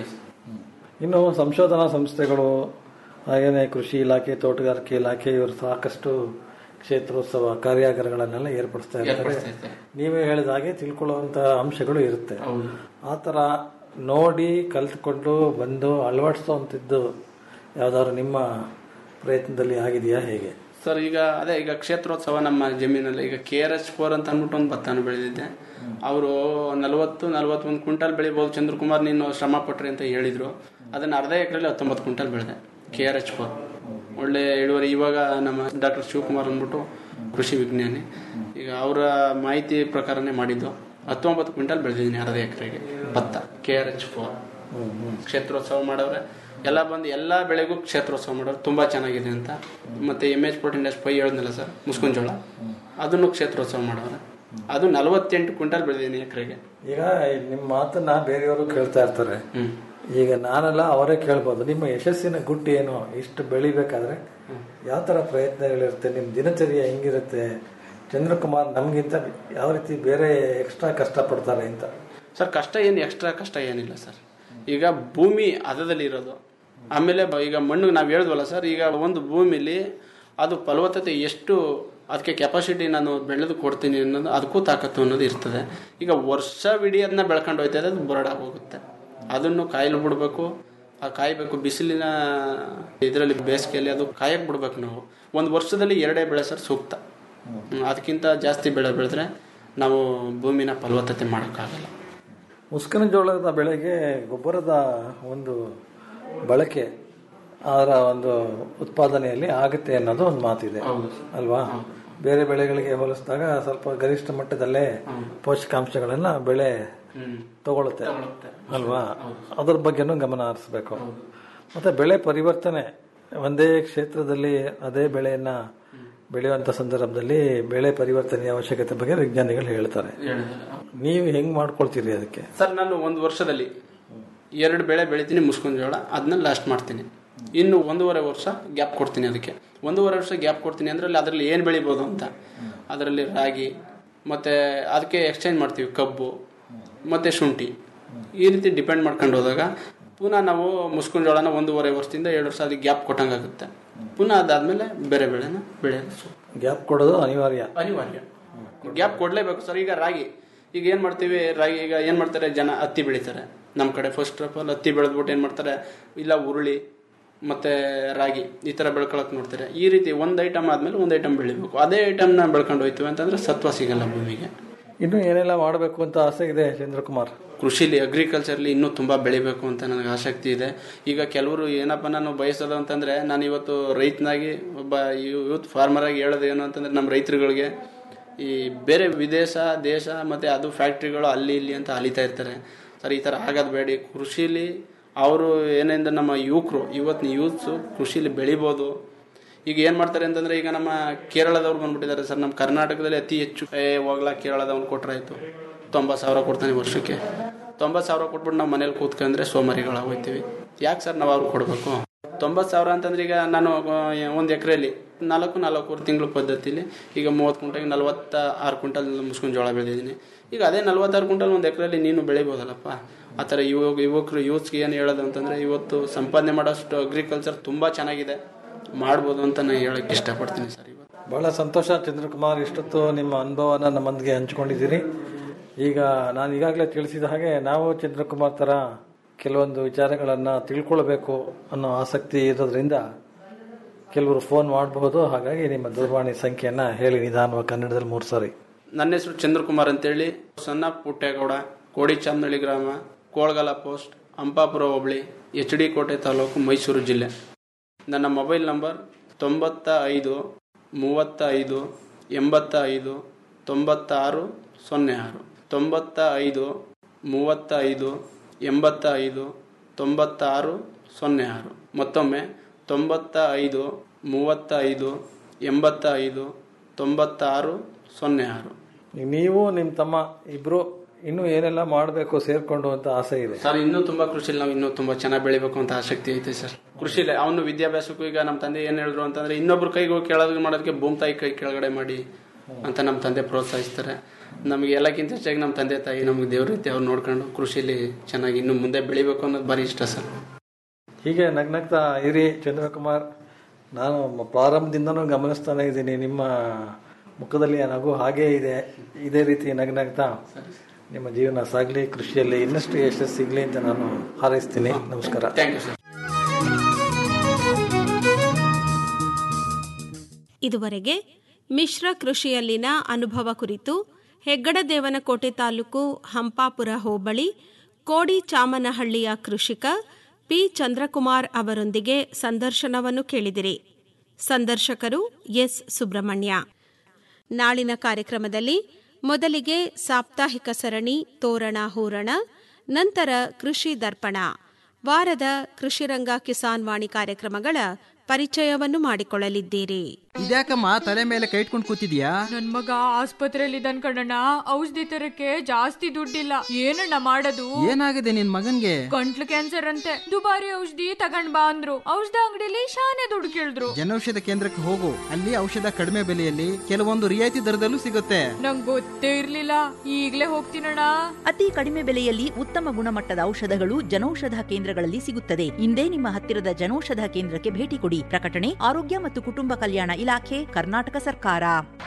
ಇನ್ನು ಸಂಶೋಧನಾ ಸಂಸ್ಥೆಗಳು ಹಾಗೆಯೇ ಕೃಷಿ ಇಲಾಖೆ ತೋಟಗಾರಿಕೆ ಇಲಾಖೆ ಇವರು ಸಾಕಷ್ಟು ಕ್ಷೇತ್ರೋತ್ಸವ ಕಾರ್ಯಾಗಾರಗಳನ್ನೆಲ್ಲ ಏರ್ಪಡಿಸ್ತಾ ಇರ್ತಾರೆ ಏರ್ಪಡಿಸ್ತಾ ಇರ್ತಾರೆ. ನೀವೇ ಹೇಳಿದ ಹಾಗೆ ತಿಳ್ಕೊಳ್ಳುವಂತ ಅಂಶಗಳು ಇರುತ್ತೆ ಆ ಥರ ನೋಡಿ ಕಲ್ತ್ಕೊಂಡು ಬಂದು ಅಳವಡಿಸುವಂಥದ್ದು ಯಾವ್ದಾದ್ರು ನಿಮ್ಮ ಪ್ರಯತ್ನದಲ್ಲಿ ಆಗಿದೆಯಾ ಹೇಗೆ ಸರ್ ಈಗ ಅದೇ ಈಗ ಕ್ಷೇತ್ರೋತ್ಸವ ನಮ್ಮ ಜಮೀನಲ್ಲಿ ಈಗ ಕೆ ಆರ್ ಎಸ್ ಫೋರ್ ಅಂತ ಅಂದ್ಬಿಟ್ಟು ಒಂದು ಭತ್ತನ ಬೆಳೆದಿದ್ದೆ ಅವರು ನಲವತ್ತು ನಲವತ್ತೊಂದು ಕ್ವಿಂಟಲ್ ಬೆಳಿಬೋದು ಚಂದ್ರಕುಮಾರ್ ನೀನು ಶ್ರಮ ಪಟ್ರಿ ಅಂತ ಹೇಳಿದ್ರು ಅದನ್ನ ಅರ್ಧ ಎಕರೆಲಿ ಹತ್ತೊಂಬತ್ತು ಕ್ವಿಂಟಲ್ ಬೆಳೆದೆ ಕೆ ಆರ್ ಎಚ್ ಫೋರ್ ಒಳ್ಳೆ ಇಳುವರಿ ಇವಾಗ ನಮ್ಮ ಡಾಕ್ಟರ್ ಶಿವಕುಮಾರ್ ಅಂದ್ಬಿಟ್ಟು ಕೃಷಿ ವಿಜ್ಞಾನಿ ಈಗ ಅವರ ಮಾಹಿತಿ ಪ್ರಕಾರನೇ ಮಾಡಿದ್ದು ಹತ್ತೊಂಬತ್ತು ಕ್ವಿಂಟಲ್ ಬೆಳೆದಿದ್ದೀನಿ ಅರ್ಧ ಎಕರೆಗೆ ಭತ್ತ ಕೆ ಆರ್ ಎಚ್ ಫೋರ್ ಕ್ಷೇತ್ರೋತ್ಸವ ಮಾಡವ್ರೆ ಎಲ್ಲ ಬಂದು ಎಲ್ಲ ಬೆಳೆಗೂ ಕ್ಷೇತ್ರೋತ್ಸವ ಮಾಡೋರು ತುಂಬಾ ಚೆನ್ನಾಗಿದೆ ಅಂತ ಮತ್ತೆ M H fourteen dash five ಹೇಳಿದ್ನಲ್ಲ ಸರ್ ಮುಸ್ಕುಂಜೋಳ ಅದನ್ನು ಕ್ಷೇತ್ರೋತ್ಸವ ಮಾಡವ್ರೆ ಅದು ನಲವತ್ತೆಂಟು ಕ್ವಿಂಟಲ್ ಬೆಳೆದಿದ್ದೀನಿ ಎಕರೆಗೆ ಈಗ ನಿಮ್ಮ ಮಾತನ್ನ ಬೇರೆಯವರು ಕೇಳ್ತಾ ಇರ್ತಾರೆ ಈಗ ನಾನೆಲ್ಲ ಅವರೇ ಕೇಳ್ಬೋದು ನಿಮ್ಮ ಯಶಸ್ಸಿನ ಗುಟ್ಟು ಏನು ಇಷ್ಟು ಬೆಳಿಬೇಕಾದ್ರೆ ಯಾವ ಥರ ಪ್ರಯತ್ನಗಳಿರುತ್ತೆ ನಿಮ್ಮ ದಿನಚರ್ಯ ಹೆಂಗಿರುತ್ತೆ ಚಂದ್ರಕುಮಾರ್ ನಮಗಿಂತ ಯಾವ ರೀತಿ ಬೇರೆ ಎಕ್ಸ್ಟ್ರಾ ಕಷ್ಟಪಡ್ತಾರೆ ಅಂತ ಸರ್ ಕಷ್ಟ ಏನು ಎಕ್ಸ್ಟ್ರಾ ಕಷ್ಟ ಏನಿಲ್ಲ ಸರ್ ಈಗ ಭೂಮಿ ಹದದಲ್ಲಿ ಇರೋದು ಆಮೇಲೆ ಬ- ಈಗ ಮಣ್ಣು ನಾವು ಹೇಳಿದ್ವಲ್ಲ ಸರ್ ಈಗ ಒಂದು ಭೂಮಿಲಿ ಅದು ಫಲವತ್ತತೆ ಎಷ್ಟು ಅದಕ್ಕೆ ಕೆಪಾಸಿಟಿ ನಾನು ಬೆಳೆದು ಕೊಡ್ತೀನಿ ಅನ್ನೋದು ಅದಕ್ಕೂ ತಾಕತ್ತು ಅನ್ನೋದು ಇರ್ತದೆ ಈಗ ವರ್ಷವಿಡೀ ಅದನ್ನ ಬೆಳ್ಕೊಂಡು ಹೋಯ್ತದೆ ಅದು ಬರಡಾಗಿ ಹೋಗುತ್ತೆ ಅದನ್ನು ಕಾಯಿಲು ಬಿಡಬೇಕು ಆ ಕಾಯಬೇಕು ಬಿಸಿಲಿನ ಇದರಲ್ಲಿ ಬೇಸಿಗೆಯಲ್ಲಿ ಅದು ಕಾಯಕ್ಕೆ ಬಿಡ್ಬೇಕು ನಾವು ಒಂದು ವರ್ಷದಲ್ಲಿ ಎರಡೇ ಬೆಳೆ ಸರ್ ಸೂಕ್ತ ಹ್ಮ್, ಅದಕ್ಕಿಂತ ಜಾಸ್ತಿ ಬೆಳೆ ಬೆಳೆದ್ರೆ ನಾವು ಭೂಮಿನ ಫಲವತ್ತತೆ ಮಾಡೋಕ್ಕಾಗಲ್ಲ ಮುಸ್ಕಿನ ಜೋಳದ ಬೆಳೆಗೆ ಗೊಬ್ಬರದ ಒಂದು ಬಳಕೆ ಅದರ ಒಂದು ಉತ್ಪಾದನೆಯಲ್ಲಿ ಆಗುತ್ತೆ ಅನ್ನೋದು ಒಂದು ಮಾತಿದೆ ಅಲ್ವಾ ಬೇರೆ ಬೆಳೆಗಳಿಗೆ ಹೋಲಿಸಿದಾಗ ಸ್ವಲ್ಪ ಗರಿಷ್ಠ ಮಟ್ಟದಲ್ಲೇ ಪೋಷಕಾಂಶಗಳನ್ನ ಬೆಳೆ ತಗೊಳುತ್ತೆ ಅಲ್ವಾ ಅದ್ರ ಬಗ್ಗೆನೂ ಗಮನ ಹರಿಸ್ಬೇಕು ಮತ್ತೆ ಬೆಳೆ ಪರಿವರ್ತನೆ ಒಂದೇ ಕ್ಷೇತ್ರದಲ್ಲಿ ಅದೇ ಬೆಳೆಯನ್ನ ಬೆಳೆಯುವಂತ ಸಂದರ್ಭದಲ್ಲಿ ಬೆಳೆ ಪರಿವರ್ತನೆಯ ಅವಶ್ಯಕತೆ ಬಗ್ಗೆ ವಿಜ್ಞಾನಿಗಳು ಹೇಳ್ತಾರೆ ನೀವು ಹೆಂಗ್ ಮಾಡ್ಕೊಳ್ತೀರಿ ಅದಕ್ಕೆ ಸರ್ ನಾನು ಒಂದು ವರ್ಷದಲ್ಲಿ ಎರಡು ಬೆಳೆ ಬೆಳಿತೀನಿ ಮುಸ್ಕೊಂಡ್ ಜೋಳ ಅದನ್ನ ಲಾಸ್ಟ್ ಮಾಡ್ತೀನಿ ಇನ್ನು ಒಂದೂವರೆ ವರ್ಷ ಗ್ಯಾಪ್ ಕೊಡ್ತೀನಿ ಅದಕ್ಕೆ ಒಂದೂವರೆ ವರ್ಷ ಗ್ಯಾಪ್ ಕೊಡ್ತೀನಿ ಅಂದ್ರೆ ಅಲ್ಲಿ ಅದರಲ್ಲಿ ಏನು ಬೆಳಿಬೋದು ಅಂತ ಅದರಲ್ಲಿ ರಾಗಿ ಮತ್ತೆ ಅದಕ್ಕೆ ಎಕ್ಸ್ಚೇಂಜ್ ಮಾಡ್ತೀವಿ ಕಬ್ಬು ಮತ್ತೆ ಶುಂಠಿ ಈ ರೀತಿ ಡಿಪೆಂಡ್ ಮಾಡ್ಕೊಂಡು ಹೋದಾಗ ಪುನಃ ನಾವು ಮುಸ್ಕೊಂಡ್ ಜೋಳನ ಒಂದೂವರೆ ವರ್ಷದಿಂದ ಎರಡು ವರ್ಷ ಅದಕ್ಕೆ ಗ್ಯಾಪ್ ಕೊಟ್ಟಂಗಾಗುತ್ತೆ ಪುನಃ ಅದಾದ್ಮೇಲೆ ಬೇರೆ ಬೆಳೆನ ಬೆಳೆಯೋದು ಸು- ಗ್ಯಾಪ್ ಕೊಡೋದು ಅನಿವಾರ್ಯ ಅನಿವಾರ್ಯ ಗ್ಯಾಪ್ ಕೊಡ್ಲೇಬೇಕು ಸರ್ ಈಗ ರಾಗಿ ಈಗ ಏನ್ ಮಾಡ್ತೀವಿ ರಾಗಿ ಈಗ ಏನ್ ಮಾಡ್ತಾರೆ ಜನ ಹತ್ತಿ ಬೆಳಿತಾರೆ ನಮ್ಮ ಕಡೆ ಫಸ್ಟ್ ಆಫ್ ಆಲ್ ಹತ್ತಿ ಬೆಳೆದ್ಬಿಟ್ಟು ಏನ್ ಮಾಡ್ತಾರೆ ಇಲ್ಲ ಉರುಳಿ ಮತ್ತೆ ರಾಗಿ ಈ ತರ ಬೆಳ್ಕೊಳಕ್ ನೋಡ್ತಾರೆ ಈ ರೀತಿ ಒಂದ್ ಐಟಮ್ ಆದ್ಮೇಲೆ ಒಂದ್ ಐಟಮ್ ಬೆಳಿಬೇಕು ಅದೇ ಐಟಮ್ನ ಬೆಳ್ಕೊಂಡು ಹೋಯ್ತೀವಿ ಅಂತಂದ್ರೆ ಸತ್ವ ಸಿಗಲ್ಲ ಭೂಮಿಗೆ ಇನ್ನು ಏನೆಲ್ಲ ಮಾಡಬೇಕು ಅಂತ ಆಸೆ ಇದೆ ಚಂದ್ರಕುಮಾರ್ ಕೃಷಿಲಿ ಅಗ್ರಿಕಲ್ಚರ್ಲಿ ಇನ್ನೂ ತುಂಬ ಬೆಳಿಬೇಕು ಅಂತ ನನಗೆ ಆಸಕ್ತಿ ಇದೆ ಈಗ ಕೆಲವರು ಏನಪ್ಪ ನಾನು ಬಯಸೋದು ಅಂತಂದರೆ ನಾನು ಇವತ್ತು ರೈತನಾಗಿ ಒಬ್ಬ ಯೂತ್ ಫಾರ್ಮರ್ ಆಗಿ ಹೇಳೋದು ಏನು ಅಂತಂದರೆ ನಮ್ಮ ರೈತರುಗಳಿಗೆ ಈ ಬೇರೆ ವಿದೇಶ ದೇಶ ಮತ್ತು ಅದು ಫ್ಯಾಕ್ಟ್ರಿಗಳು ಅಲ್ಲಿ ಇಲ್ಲಿ ಅಂತ ಅಲಿತಾ ಇರ್ತಾರೆ ಸರ್ ಈ ಥರ ಆಗೋದು ಬೇಡಿ ಕೃಷಿಲಿ ಅವರು ಏನಿಂದ ನಮ್ಮ ಯುವಕರು ಇವತ್ತಿನ ಯೂತ್ಸು ಕೃಷಿಲಿ ಬೆಳಿಬೋದು ಈಗ ಏನು ಮಾಡ್ತಾರೆ ಅಂತಂದ್ರೆ ಈಗ ನಮ್ಮ ಕೇರಳದವ್ರು ಬಂದ್ಬಿಟ್ಟಿದ್ದಾರೆ ಸರ್ ನಮ್ಮ ಕರ್ನಾಟಕದಲ್ಲಿ ಅತಿ ಹೆಚ್ಚು ಏ ಹೋಗ್ಲಾ ಕೇರಳದವ್ನು ಕೊಟ್ರಾಯ್ತು ತೊಂಬತ್ತು ಸಾವಿರ ಕೊಡ್ತಾನೆ ವರ್ಷಕ್ಕೆ ತೊಂಬತ್ತು ಸಾವಿರ ಕೊಟ್ಬಿಟ್ಟು ನಾವು ಮನೇಲಿ ಕೂತ್ಕೊಂಡ್ರೆ ಸೋಮಾರಿಗಳಾಗಿ ಹೋಗ್ತೀವಿ ಯಾಕೆ ಸರ್ ನಾವು ಅವ್ರಿಗೆ ಕೊಡಬೇಕು ತೊಂಬತ್ತು ಸಾವಿರ ಅಂತಂದ್ರೆ ಈಗ ನಾನು ಒಂದು ಎಕರೆಯಲ್ಲಿ ನಾಲ್ಕು ನಾಲ್ಕೂವರೆ ತಿಂಗಳು ಪದ್ಧತಿಲಿ ಈಗ ಮೂವತ್ತು ಕುಂಟಲ್ ನಲ್ವತ್ತ ಆರು ಕ್ವಿಂಟಲ್ ಮುಸ್ಕೊಂಡು ಜೋಳ ಬೆಳೆದಿದ್ದೀನಿ ಈಗ ಅದೇ ನಲ್ವತ್ತಾರು ಕ್ವಿಂಟಲ್ ಒಂದು ಎಕರೆಯಲ್ಲಿ ನೀನು ಬೆಳಿಬೋದಲ್ಲಪ್ಪ ಆ ಥರ ಯುವಕ ಯುವಕರು ಯೂತ್ಸ್ಗೆ ಏನು ಹೇಳೋದು ಅಂತಂದರೆ ಇವತ್ತು ಸಂಪಾದನೆ ಮಾಡೋಷ್ಟು ಅಗ್ರಿಕಲ್ಚರ್ ತುಂಬ ಚೆನ್ನಾಗಿದೆ ಮಾಡ್ಬೋದು ಅಂತ ನಾನು ಹೇಳಕ್ಕೆ ಇಷ್ಟಪಡ್ತೀನಿ ಸರ್ ಇವತ್ತು ಬಹಳ ಸಂತೋಷ ಚಂದ್ರಕುಮಾರ್ ಇಷ್ಟೊತ್ತು ನಿಮ್ಮ ಅನುಭವನ ನಮ್ಮೊಂದಿಗೆ ಹಂಚಿಕೊಂಡಿದ್ದೀರಿ ಈಗ ನಾನು ಈಗಾಗಲೇ ತಿಳಿಸಿದ ಹಾಗೆ ನಾವು ಚಂದ್ರಕುಮಾರ್ ತರ ಕೆಲವೊಂದು ವಿಚಾರಗಳನ್ನು ತಿಳ್ಕೊಳ್ಬೇಕು ಅನ್ನೋ ಆಸಕ್ತಿ ಇರೋದ್ರಿಂದ ಕೆಲವರು ಫೋನ್ ಮಾಡಬಹುದು ಹಾಗಾಗಿ ನಿಮ್ಮ ದೂರವಾಣಿ ಸಂಖ್ಯೆಯನ್ನ ಹೇಳಿ ನಿಧಾನವಾಗಿ ಕನ್ನಡದಲ್ಲಿ ಮೂರು ಸಾರಿ ನನ್ನ ಹೆಸರು ಚಂದ್ರಕುಮಾರ್ ಅಂತೇಳಿ ಸಣ್ಣ ಪುಟ್ಟೇಗೌಡ ಕೋಡಿ ಚಾಮನಹಳ್ಳಿ ಗ್ರಾಮ ಕೋಳಗಲ ಪೋಸ್ಟ್ ಅಂಪಾಪುರ ಹೋಬಳಿ ಎಚ್ ಡಿ ಕೋಟೆ ತಾಲೂಕು ಮೈಸೂರು ಜಿಲ್ಲೆ ನನ್ನ ಮೊಬೈಲ್ ನಂಬರ್ ತೊಂಬತ್ತ ಐದು ಮೂವತ್ತ ಐದು ಎಂಬತ್ತ ಐದು ತೊಂಬತ್ತ ಆರು ಸೊನ್ನೆ ಆರು ತೊಂಬತ್ತ ಐದು ಮೂವತ್ತ ಐದು ಎಂಬತ್ತ ಐದು ತೊಂಬತ್ತ ಆರು ಸೊನ್ನೆ ಆರು ಮತ್ತೊಮ್ಮೆ ತೊಂಬತ್ತ ಐದು ಮೂವತ್ತ ಐದು ಎಂಬತ್ತ ಐದು ತೊಂಬತ್ತ ಆರು ಸೊನ್ನೆ ಆರು ನೀವು ನಿಮ್ಮ ತಮ್ಮ ಇಬ್ರು ಇನ್ನೂ ಏನೆಲ್ಲ ಮಾಡಬೇಕು ಸೇರ್ಕೊಂಡು ಅಂತ ಆಸೆ ಇದೆ ಸರ್ ಇನ್ನೂ ತುಂಬಾ ಕೃಷಿಲಿ ನಾವು ಇನ್ನೂ ತುಂಬಾ ಚೆನ್ನಾಗಿ ಬೆಳಿಬೇಕು ಅಂತ ಆಸಕ್ತಿ ಐತೆ ಸರ್ ಕೃಷಿಲಿ ಅವನು ವಿದ್ಯಾಭ್ಯಾಸಕ್ಕೂ ಈಗ ನಮ್ಮ ತಂದೆ ಏನ್ ಹೇಳಿದ್ರು ಅಂತಂದ್ರೆ ಇನ್ನೊಬ್ರ ಕೈಗೆ ಹೋಗಿ ಕೇಳೋದು ಮಾಡೋದಕ್ಕೆ ಭೂಮಿ ತಾಯಿ ಕೈ ಕೆಳಗಡೆ ಮಾಡಿ ಅಂತ ನಮ್ಮ ತಂದೆ ಪ್ರೋತ್ಸಾಹಿಸ್ತಾರೆ ನಮಗೆ ಎಲ್ಲಕ್ಕಿಂತ ಹೆಚ್ಚಾಗಿ ನಮ್ಮ ತಂದೆ ತಾಯಿ ನಮಗೆ ದೇವ್ರ ರೀತಿ ಅವ್ರು ನೋಡ್ಕೊಂಡು ಕೃಷಿಲಿ ಚೆನ್ನಾಗಿ ಇನ್ನು ಮುಂದೆ ಬೆಳಿಬೇಕು ಅನ್ನೋದು ಭಾರಿ ಇಷ್ಟ ಸರ್ ಹೀಗೆ ನಗ್ನಗ್ತಾ ಇರಿ ಚಂದ್ರಕುಮಾರ್ ನಾನು ಮ- ಪ್ರಾರಂಭದಿಂದನೂ ಗಮನಿಸ್ತಾನೆ ಇದ್ದೀನಿ ನಿಮ್ಮ ಮುಖದಲ್ಲಿ ಆ ನಗು ಹಾಗೇ ಇದೆ ಇದೇ ರೀತಿ ನಗ್ನಗ್ತಾ ನಿಮ್ಮ ಜೀವನ ಸಾಗಲಿ ಕೃಷಿಯಲ್ಲಿ ಇನ್ನಷ್ಟು ಯಶಸ್ಸು ಸಿಗಲಿ ಅಂತ ನಾನು ಹಾರೈಸ್ತೀನಿ ನಮಸ್ಕಾರ ಥ್ಯಾಂಕ್ ಯು ಸರ್ ಇದುವರೆಗೆ ಮಿಶ್ರ ಕೃಷಿಯಲ್ಲಿನ ಅನುಭವ ಕುರಿತು ಹೆಗ್ಗಡದೇವನಕೋಟೆ ತಾಲೂಕು ಹಂಪಾಪುರ ಹೋಬಳಿ ಕೋಡಿ ಚಾಮನಹಳ್ಳಿಯ ಕೃಷಿಕ ಪಿ ಚಂದ್ರಕುಮಾರ್ ಅವರೊಂದಿಗೆ ಸಂದರ್ಶನವನ್ನು ಕೇಳಿದಿರಿ ಸಂದರ್ಶಕರು ಎಸ್ ಸುಬ್ರಹ್ಮಣ್ಯ ನಾಳಿನ ಕಾರ್ಯಕ್ರಮದಲ್ಲಿ ಮೊದಲಿಗೆ ಸಾಪ್ತಾಹಿಕ ಸರಣಿ ತೋರಣ ಹೂರಣ ನಂತರ ಕೃಷಿ ದರ್ಪಣ ವಾರದ ಕೃಷಿರಂಗ ಕಿಸಾನ್ ವಾಣಿ ಕಾರ್ಯಕ್ರಮಗಳ ಪರಿಚಯವನ್ನು ಮಾಡಿಕೊಳ್ಳಲಿದ್ದೀರಿ ಇದ್ಯಾಕಮ್ಮ ತಲೆ ಮೇಲೆ ಕೈ ಇಟ್ಕೊಂಡು ಕೂತಿದ್ಯಾ ನನ್ ಮಗ ಆಸ್ಪತ್ರೆಯಲ್ಲಿ ಇದ್ದಾನ್ ಕಣಣ್ಣ ಔಷಧಿ ತರಕ್ಕೆ ಜಾಸ್ತಿ ದುಡ್ಡಿಲ್ಲ ಏನಣ್ಣ ಮಾಡೋದು ಏನಾಗಿದೆ ನಿನ್ ಮಗನ್ಗೆ ಗಂಟ್ಲು ಕ್ಯಾನ್ಸರ್ ಅಂತೆ ದುಬಾರಿ ಔಷಧಿ ತಗೊಂಡ್ ಬಾ ಅಂದ್ರು ಔಷಧ ಅಂಗಡಿಲಿ ಶಾನೆ ದುಡ್ಡು ಕೇಳಿದ್ರು ಜನೌಷಧ ಕೇಂದ್ರಕ್ಕೆ ಹೋಗು ಅಲ್ಲಿ ಔಷಧ ಕಡಿಮೆ ಬೆಲೆಯಲ್ಲಿ ಕೆಲವೊಂದು ರಿಯಾಯಿತಿ ದರದಲ್ಲೂ ಸಿಗುತ್ತೆ ನಂಗ್ ಗೊತ್ತೇ ಇರ್ಲಿಲ್ಲ ಈಗ್ಲೇ ಹೋಗ್ತೀನಣ್ಣ ಅತಿ ಕಡಿಮೆ ಬೆಲೆಯಲ್ಲಿ ಉತ್ತಮ ಗುಣಮಟ್ಟದ ಔಷಧಗಳು ಜನೌಷಧ ಕೇಂದ್ರಗಳಲ್ಲಿ ಸಿಗುತ್ತದೆ ಇಂದೇ ನಿಮ್ಮ ಹತ್ತಿರದ ಜನೌಷಧ ಕೇಂದ್ರಕ್ಕೆ ಭೇಟಿ ಕೊಡಿ ಪ್ರಕಟಣೆ ಆರೋಗ್ಯ ಮತ್ತು ಕುಟುಂಬ ಕಲ್ಯಾಣ ಇಲಾಖೆ ಕರ್ನಾಟಕ ಸರ್ಕಾರ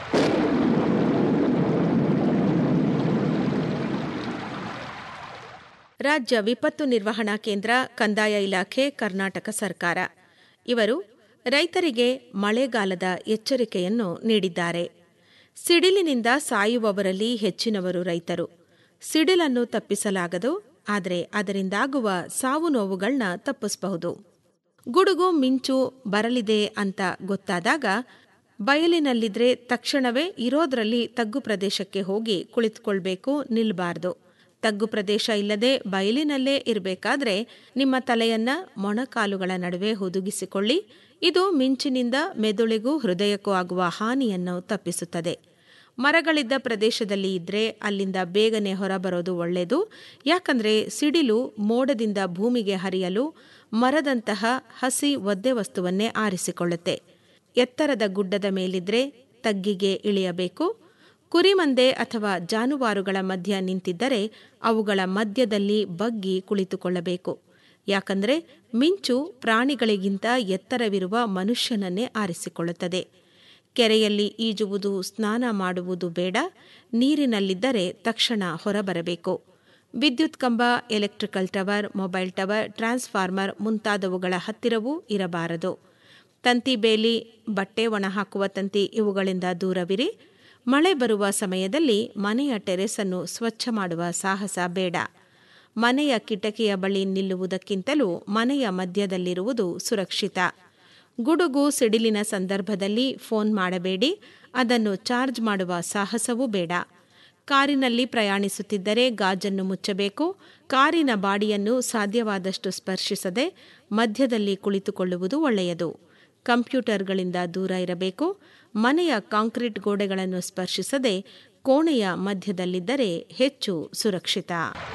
ರಾಜ್ಯ ವಿಪತ್ತು ನಿರ್ವಹಣಾ ಕೇಂದ್ರ ಕಂದಾಯ ಇಲಾಖೆ ಕರ್ನಾಟಕ ಸರ್ಕಾರ ಇವರು ರೈತರಿಗೆ ಮಳೆಗಾಲದ ಎಚ್ಚರಿಕೆಯನ್ನು ನೀಡಿದ್ದಾರೆ ಸಿಡಿಲಿನಿಂದ ಸಾಯುವವರಲ್ಲಿ ಹೆಚ್ಚಿನವರು ರೈತರು ಸಿಡಿಲನ್ನು ತಪ್ಪಿಸಲಾಗದು ಆದರೆ ಅದರಿಂದಾಗುವ ಸಾವು ನೋವುಗಳನ್ನ ತಪ್ಪಿಸಬಹುದು ಗುಡುಗು ಮಿಂಚು ಬರಲಿದೆ ಅಂತ ಗೊತ್ತಾದಾಗ ಬಯಲಿನಲ್ಲಿದ್ರೆ ತಕ್ಷಣವೇ ಇರೋದ್ರಲ್ಲಿ ತಗ್ಗು ಪ್ರದೇಶಕ್ಕೆ ಹೋಗಿ ಕುಳಿತುಕೊಳ್ಬೇಕು ನಿಲ್ಬಾರ್ದು ತಗ್ಗು ಪ್ರದೇಶ ಇಲ್ಲದೆ ಬಯಲಿನಲ್ಲೇ ಇರಬೇಕಾದ್ರೆ ನಿಮ್ಮ ತಲೆಯನ್ನ ಮೊಣಕಾಲುಗಳ ನಡುವೆ ಹುದುಗಿಸಿಕೊಳ್ಳಿ ಇದು ಮಿಂಚಿನಿಂದ ಮೆದುಳಿಗೂ ಹೃದಯಕ್ಕೂ ಆಗುವ ಹಾನಿಯನ್ನು ತಪ್ಪಿಸುತ್ತದೆ ಮರಗಳಿದ್ದ ಪ್ರದೇಶದಲ್ಲಿ ಇದ್ರೆ ಅಲ್ಲಿಂದ ಬೇಗನೆ ಹೊರಬರೋದು ಒಳ್ಳೆಯದು ಯಾಕಂದ್ರೆ ಸಿಡಿಲು ಮೋಡದಿಂದ ಭೂಮಿಗೆ ಹರಿಯಲು ಮರದಂತಹ ಹಸಿ ಒದ್ದೆ ವಸ್ತುವನ್ನೇ ಆರಿಸಿಕೊಳ್ಳುತ್ತೆ ಎತ್ತರದ ಗುಡ್ಡದ ಮೇಲಿದ್ರೆ ತಗ್ಗಿಗೆ ಇಳಿಯಬೇಕು ಕುರಿಮಂದೆ ಅಥವಾ ಜಾನುವಾರುಗಳ ಮಧ್ಯ ನಿಂತಿದ್ದರೆ ಅವುಗಳ ಮಧ್ಯದಲ್ಲಿ ಬಗ್ಗಿ ಕುಳಿತುಕೊಳ್ಳಬೇಕು ಯಾಕಂದ್ರೆ ಮಿಂಚು ಪ್ರಾಣಿಗಳಿಗಿಂತ ಎತ್ತರವಿರುವ ಮನುಷ್ಯನನ್ನೇ ಆರಿಸಿಕೊಳ್ಳುತ್ತದೆ ಕೆರೆಯಲ್ಲಿ ಈಜುವುದು ಸ್ನಾನ ಮಾಡುವುದು ಬೇಡ ನೀರಿನಲ್ಲಿದ್ದರೆ ತಕ್ಷಣ ಹೊರಬರಬೇಕು ವಿದ್ಯುತ್ ಕಂಬ electrical tower mobile tower transformer ಮುಂತಾದವುಗಳ ಹತ್ತಿರವೂ ಇರಬಾರದು ತಂತಿ ಬೇಲಿ ಬಟ್ಟೆ ಒಣಹಾಕುವ ತಂತಿ ಇವುಗಳಿಂದ ದೂರವಿರಿ ಮಳೆ ಬರುವ ಸಮಯದಲ್ಲಿ ಮನೆಯ ಟೆರೆಸನ್ನು ಸ್ವಚ್ಛ ಮಾಡುವ ಸಾಹಸ ಬೇಡ ಮನೆಯ ಕಿಟಕಿಯ ಬಳಿ ನಿಲ್ಲುವುದಕ್ಕಿಂತಲೂ ಮನೆಯ ಮಧ್ಯದಲ್ಲಿರುವುದು ಸುರಕ್ಷಿತ ಗುಡುಗು ಸಿಡಿಲಿನ ಸಂದರ್ಭದಲ್ಲಿ ಫೋನ್ ಮಾಡಬೇಡಿ ಅದನ್ನು ಚಾರ್ಜ್ ಮಾಡುವ ಸಾಹಸವೂ ಬೇಡ ಕಾರಿನಲ್ಲಿ ಪ್ರಯಾಣಿಸುತ್ತಿದ್ದರೆ ಗಾಜನ್ನು ಮುಚ್ಚಬೇಕು ಕಾರಿನ ಬಾಡಿಯನ್ನು ಸಾಧ್ಯವಾದಷ್ಟು ಸ್ಪರ್ಶಿಸದೆ ಮಧ್ಯದಲ್ಲಿ ಕುಳಿತುಕೊಳ್ಳುವುದು ಒಳ್ಳೆಯದು ಕಂಪ್ಯೂಟರ್ಗಳಿಂದ ದೂರ ಇರಬೇಕು ಮನೆಯ ಕಾಂಕ್ರೀಟ್ ಗೋಡೆಗಳನ್ನು ಸ್ಪರ್ಶಿಸದೆ ಕೋಣೆಯ ಮಧ್ಯದಲ್ಲಿದ್ದರೆ ಹೆಚ್ಚು ಸುರಕ್ಷಿತ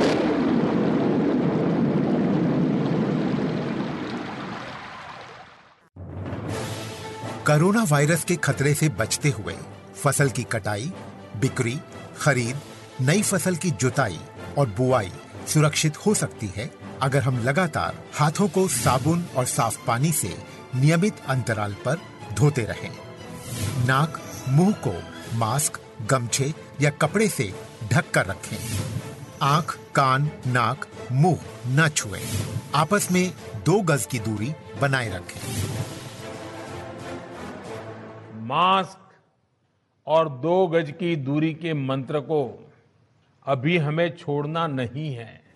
कोरोना वायरस के खतरे से बचते हुए फसल की कटाई बिक्री खरीद नई फसल की जुताई और बुआई सुरक्षित हो सकती है अगर हम लगातार हाथों को साबुन और साफ पानी से नियमित अंतराल पर धोते रहें। नाक मुंह को मास्क गमछे या कपड़े से ढक कर रखें आंख कान नाक मुंह न छुएं आपस में दो गज की दूरी बनाए रखें मास्क और दो गज की दूरी के मंत्र को अभी हमें छोड़ना नहीं है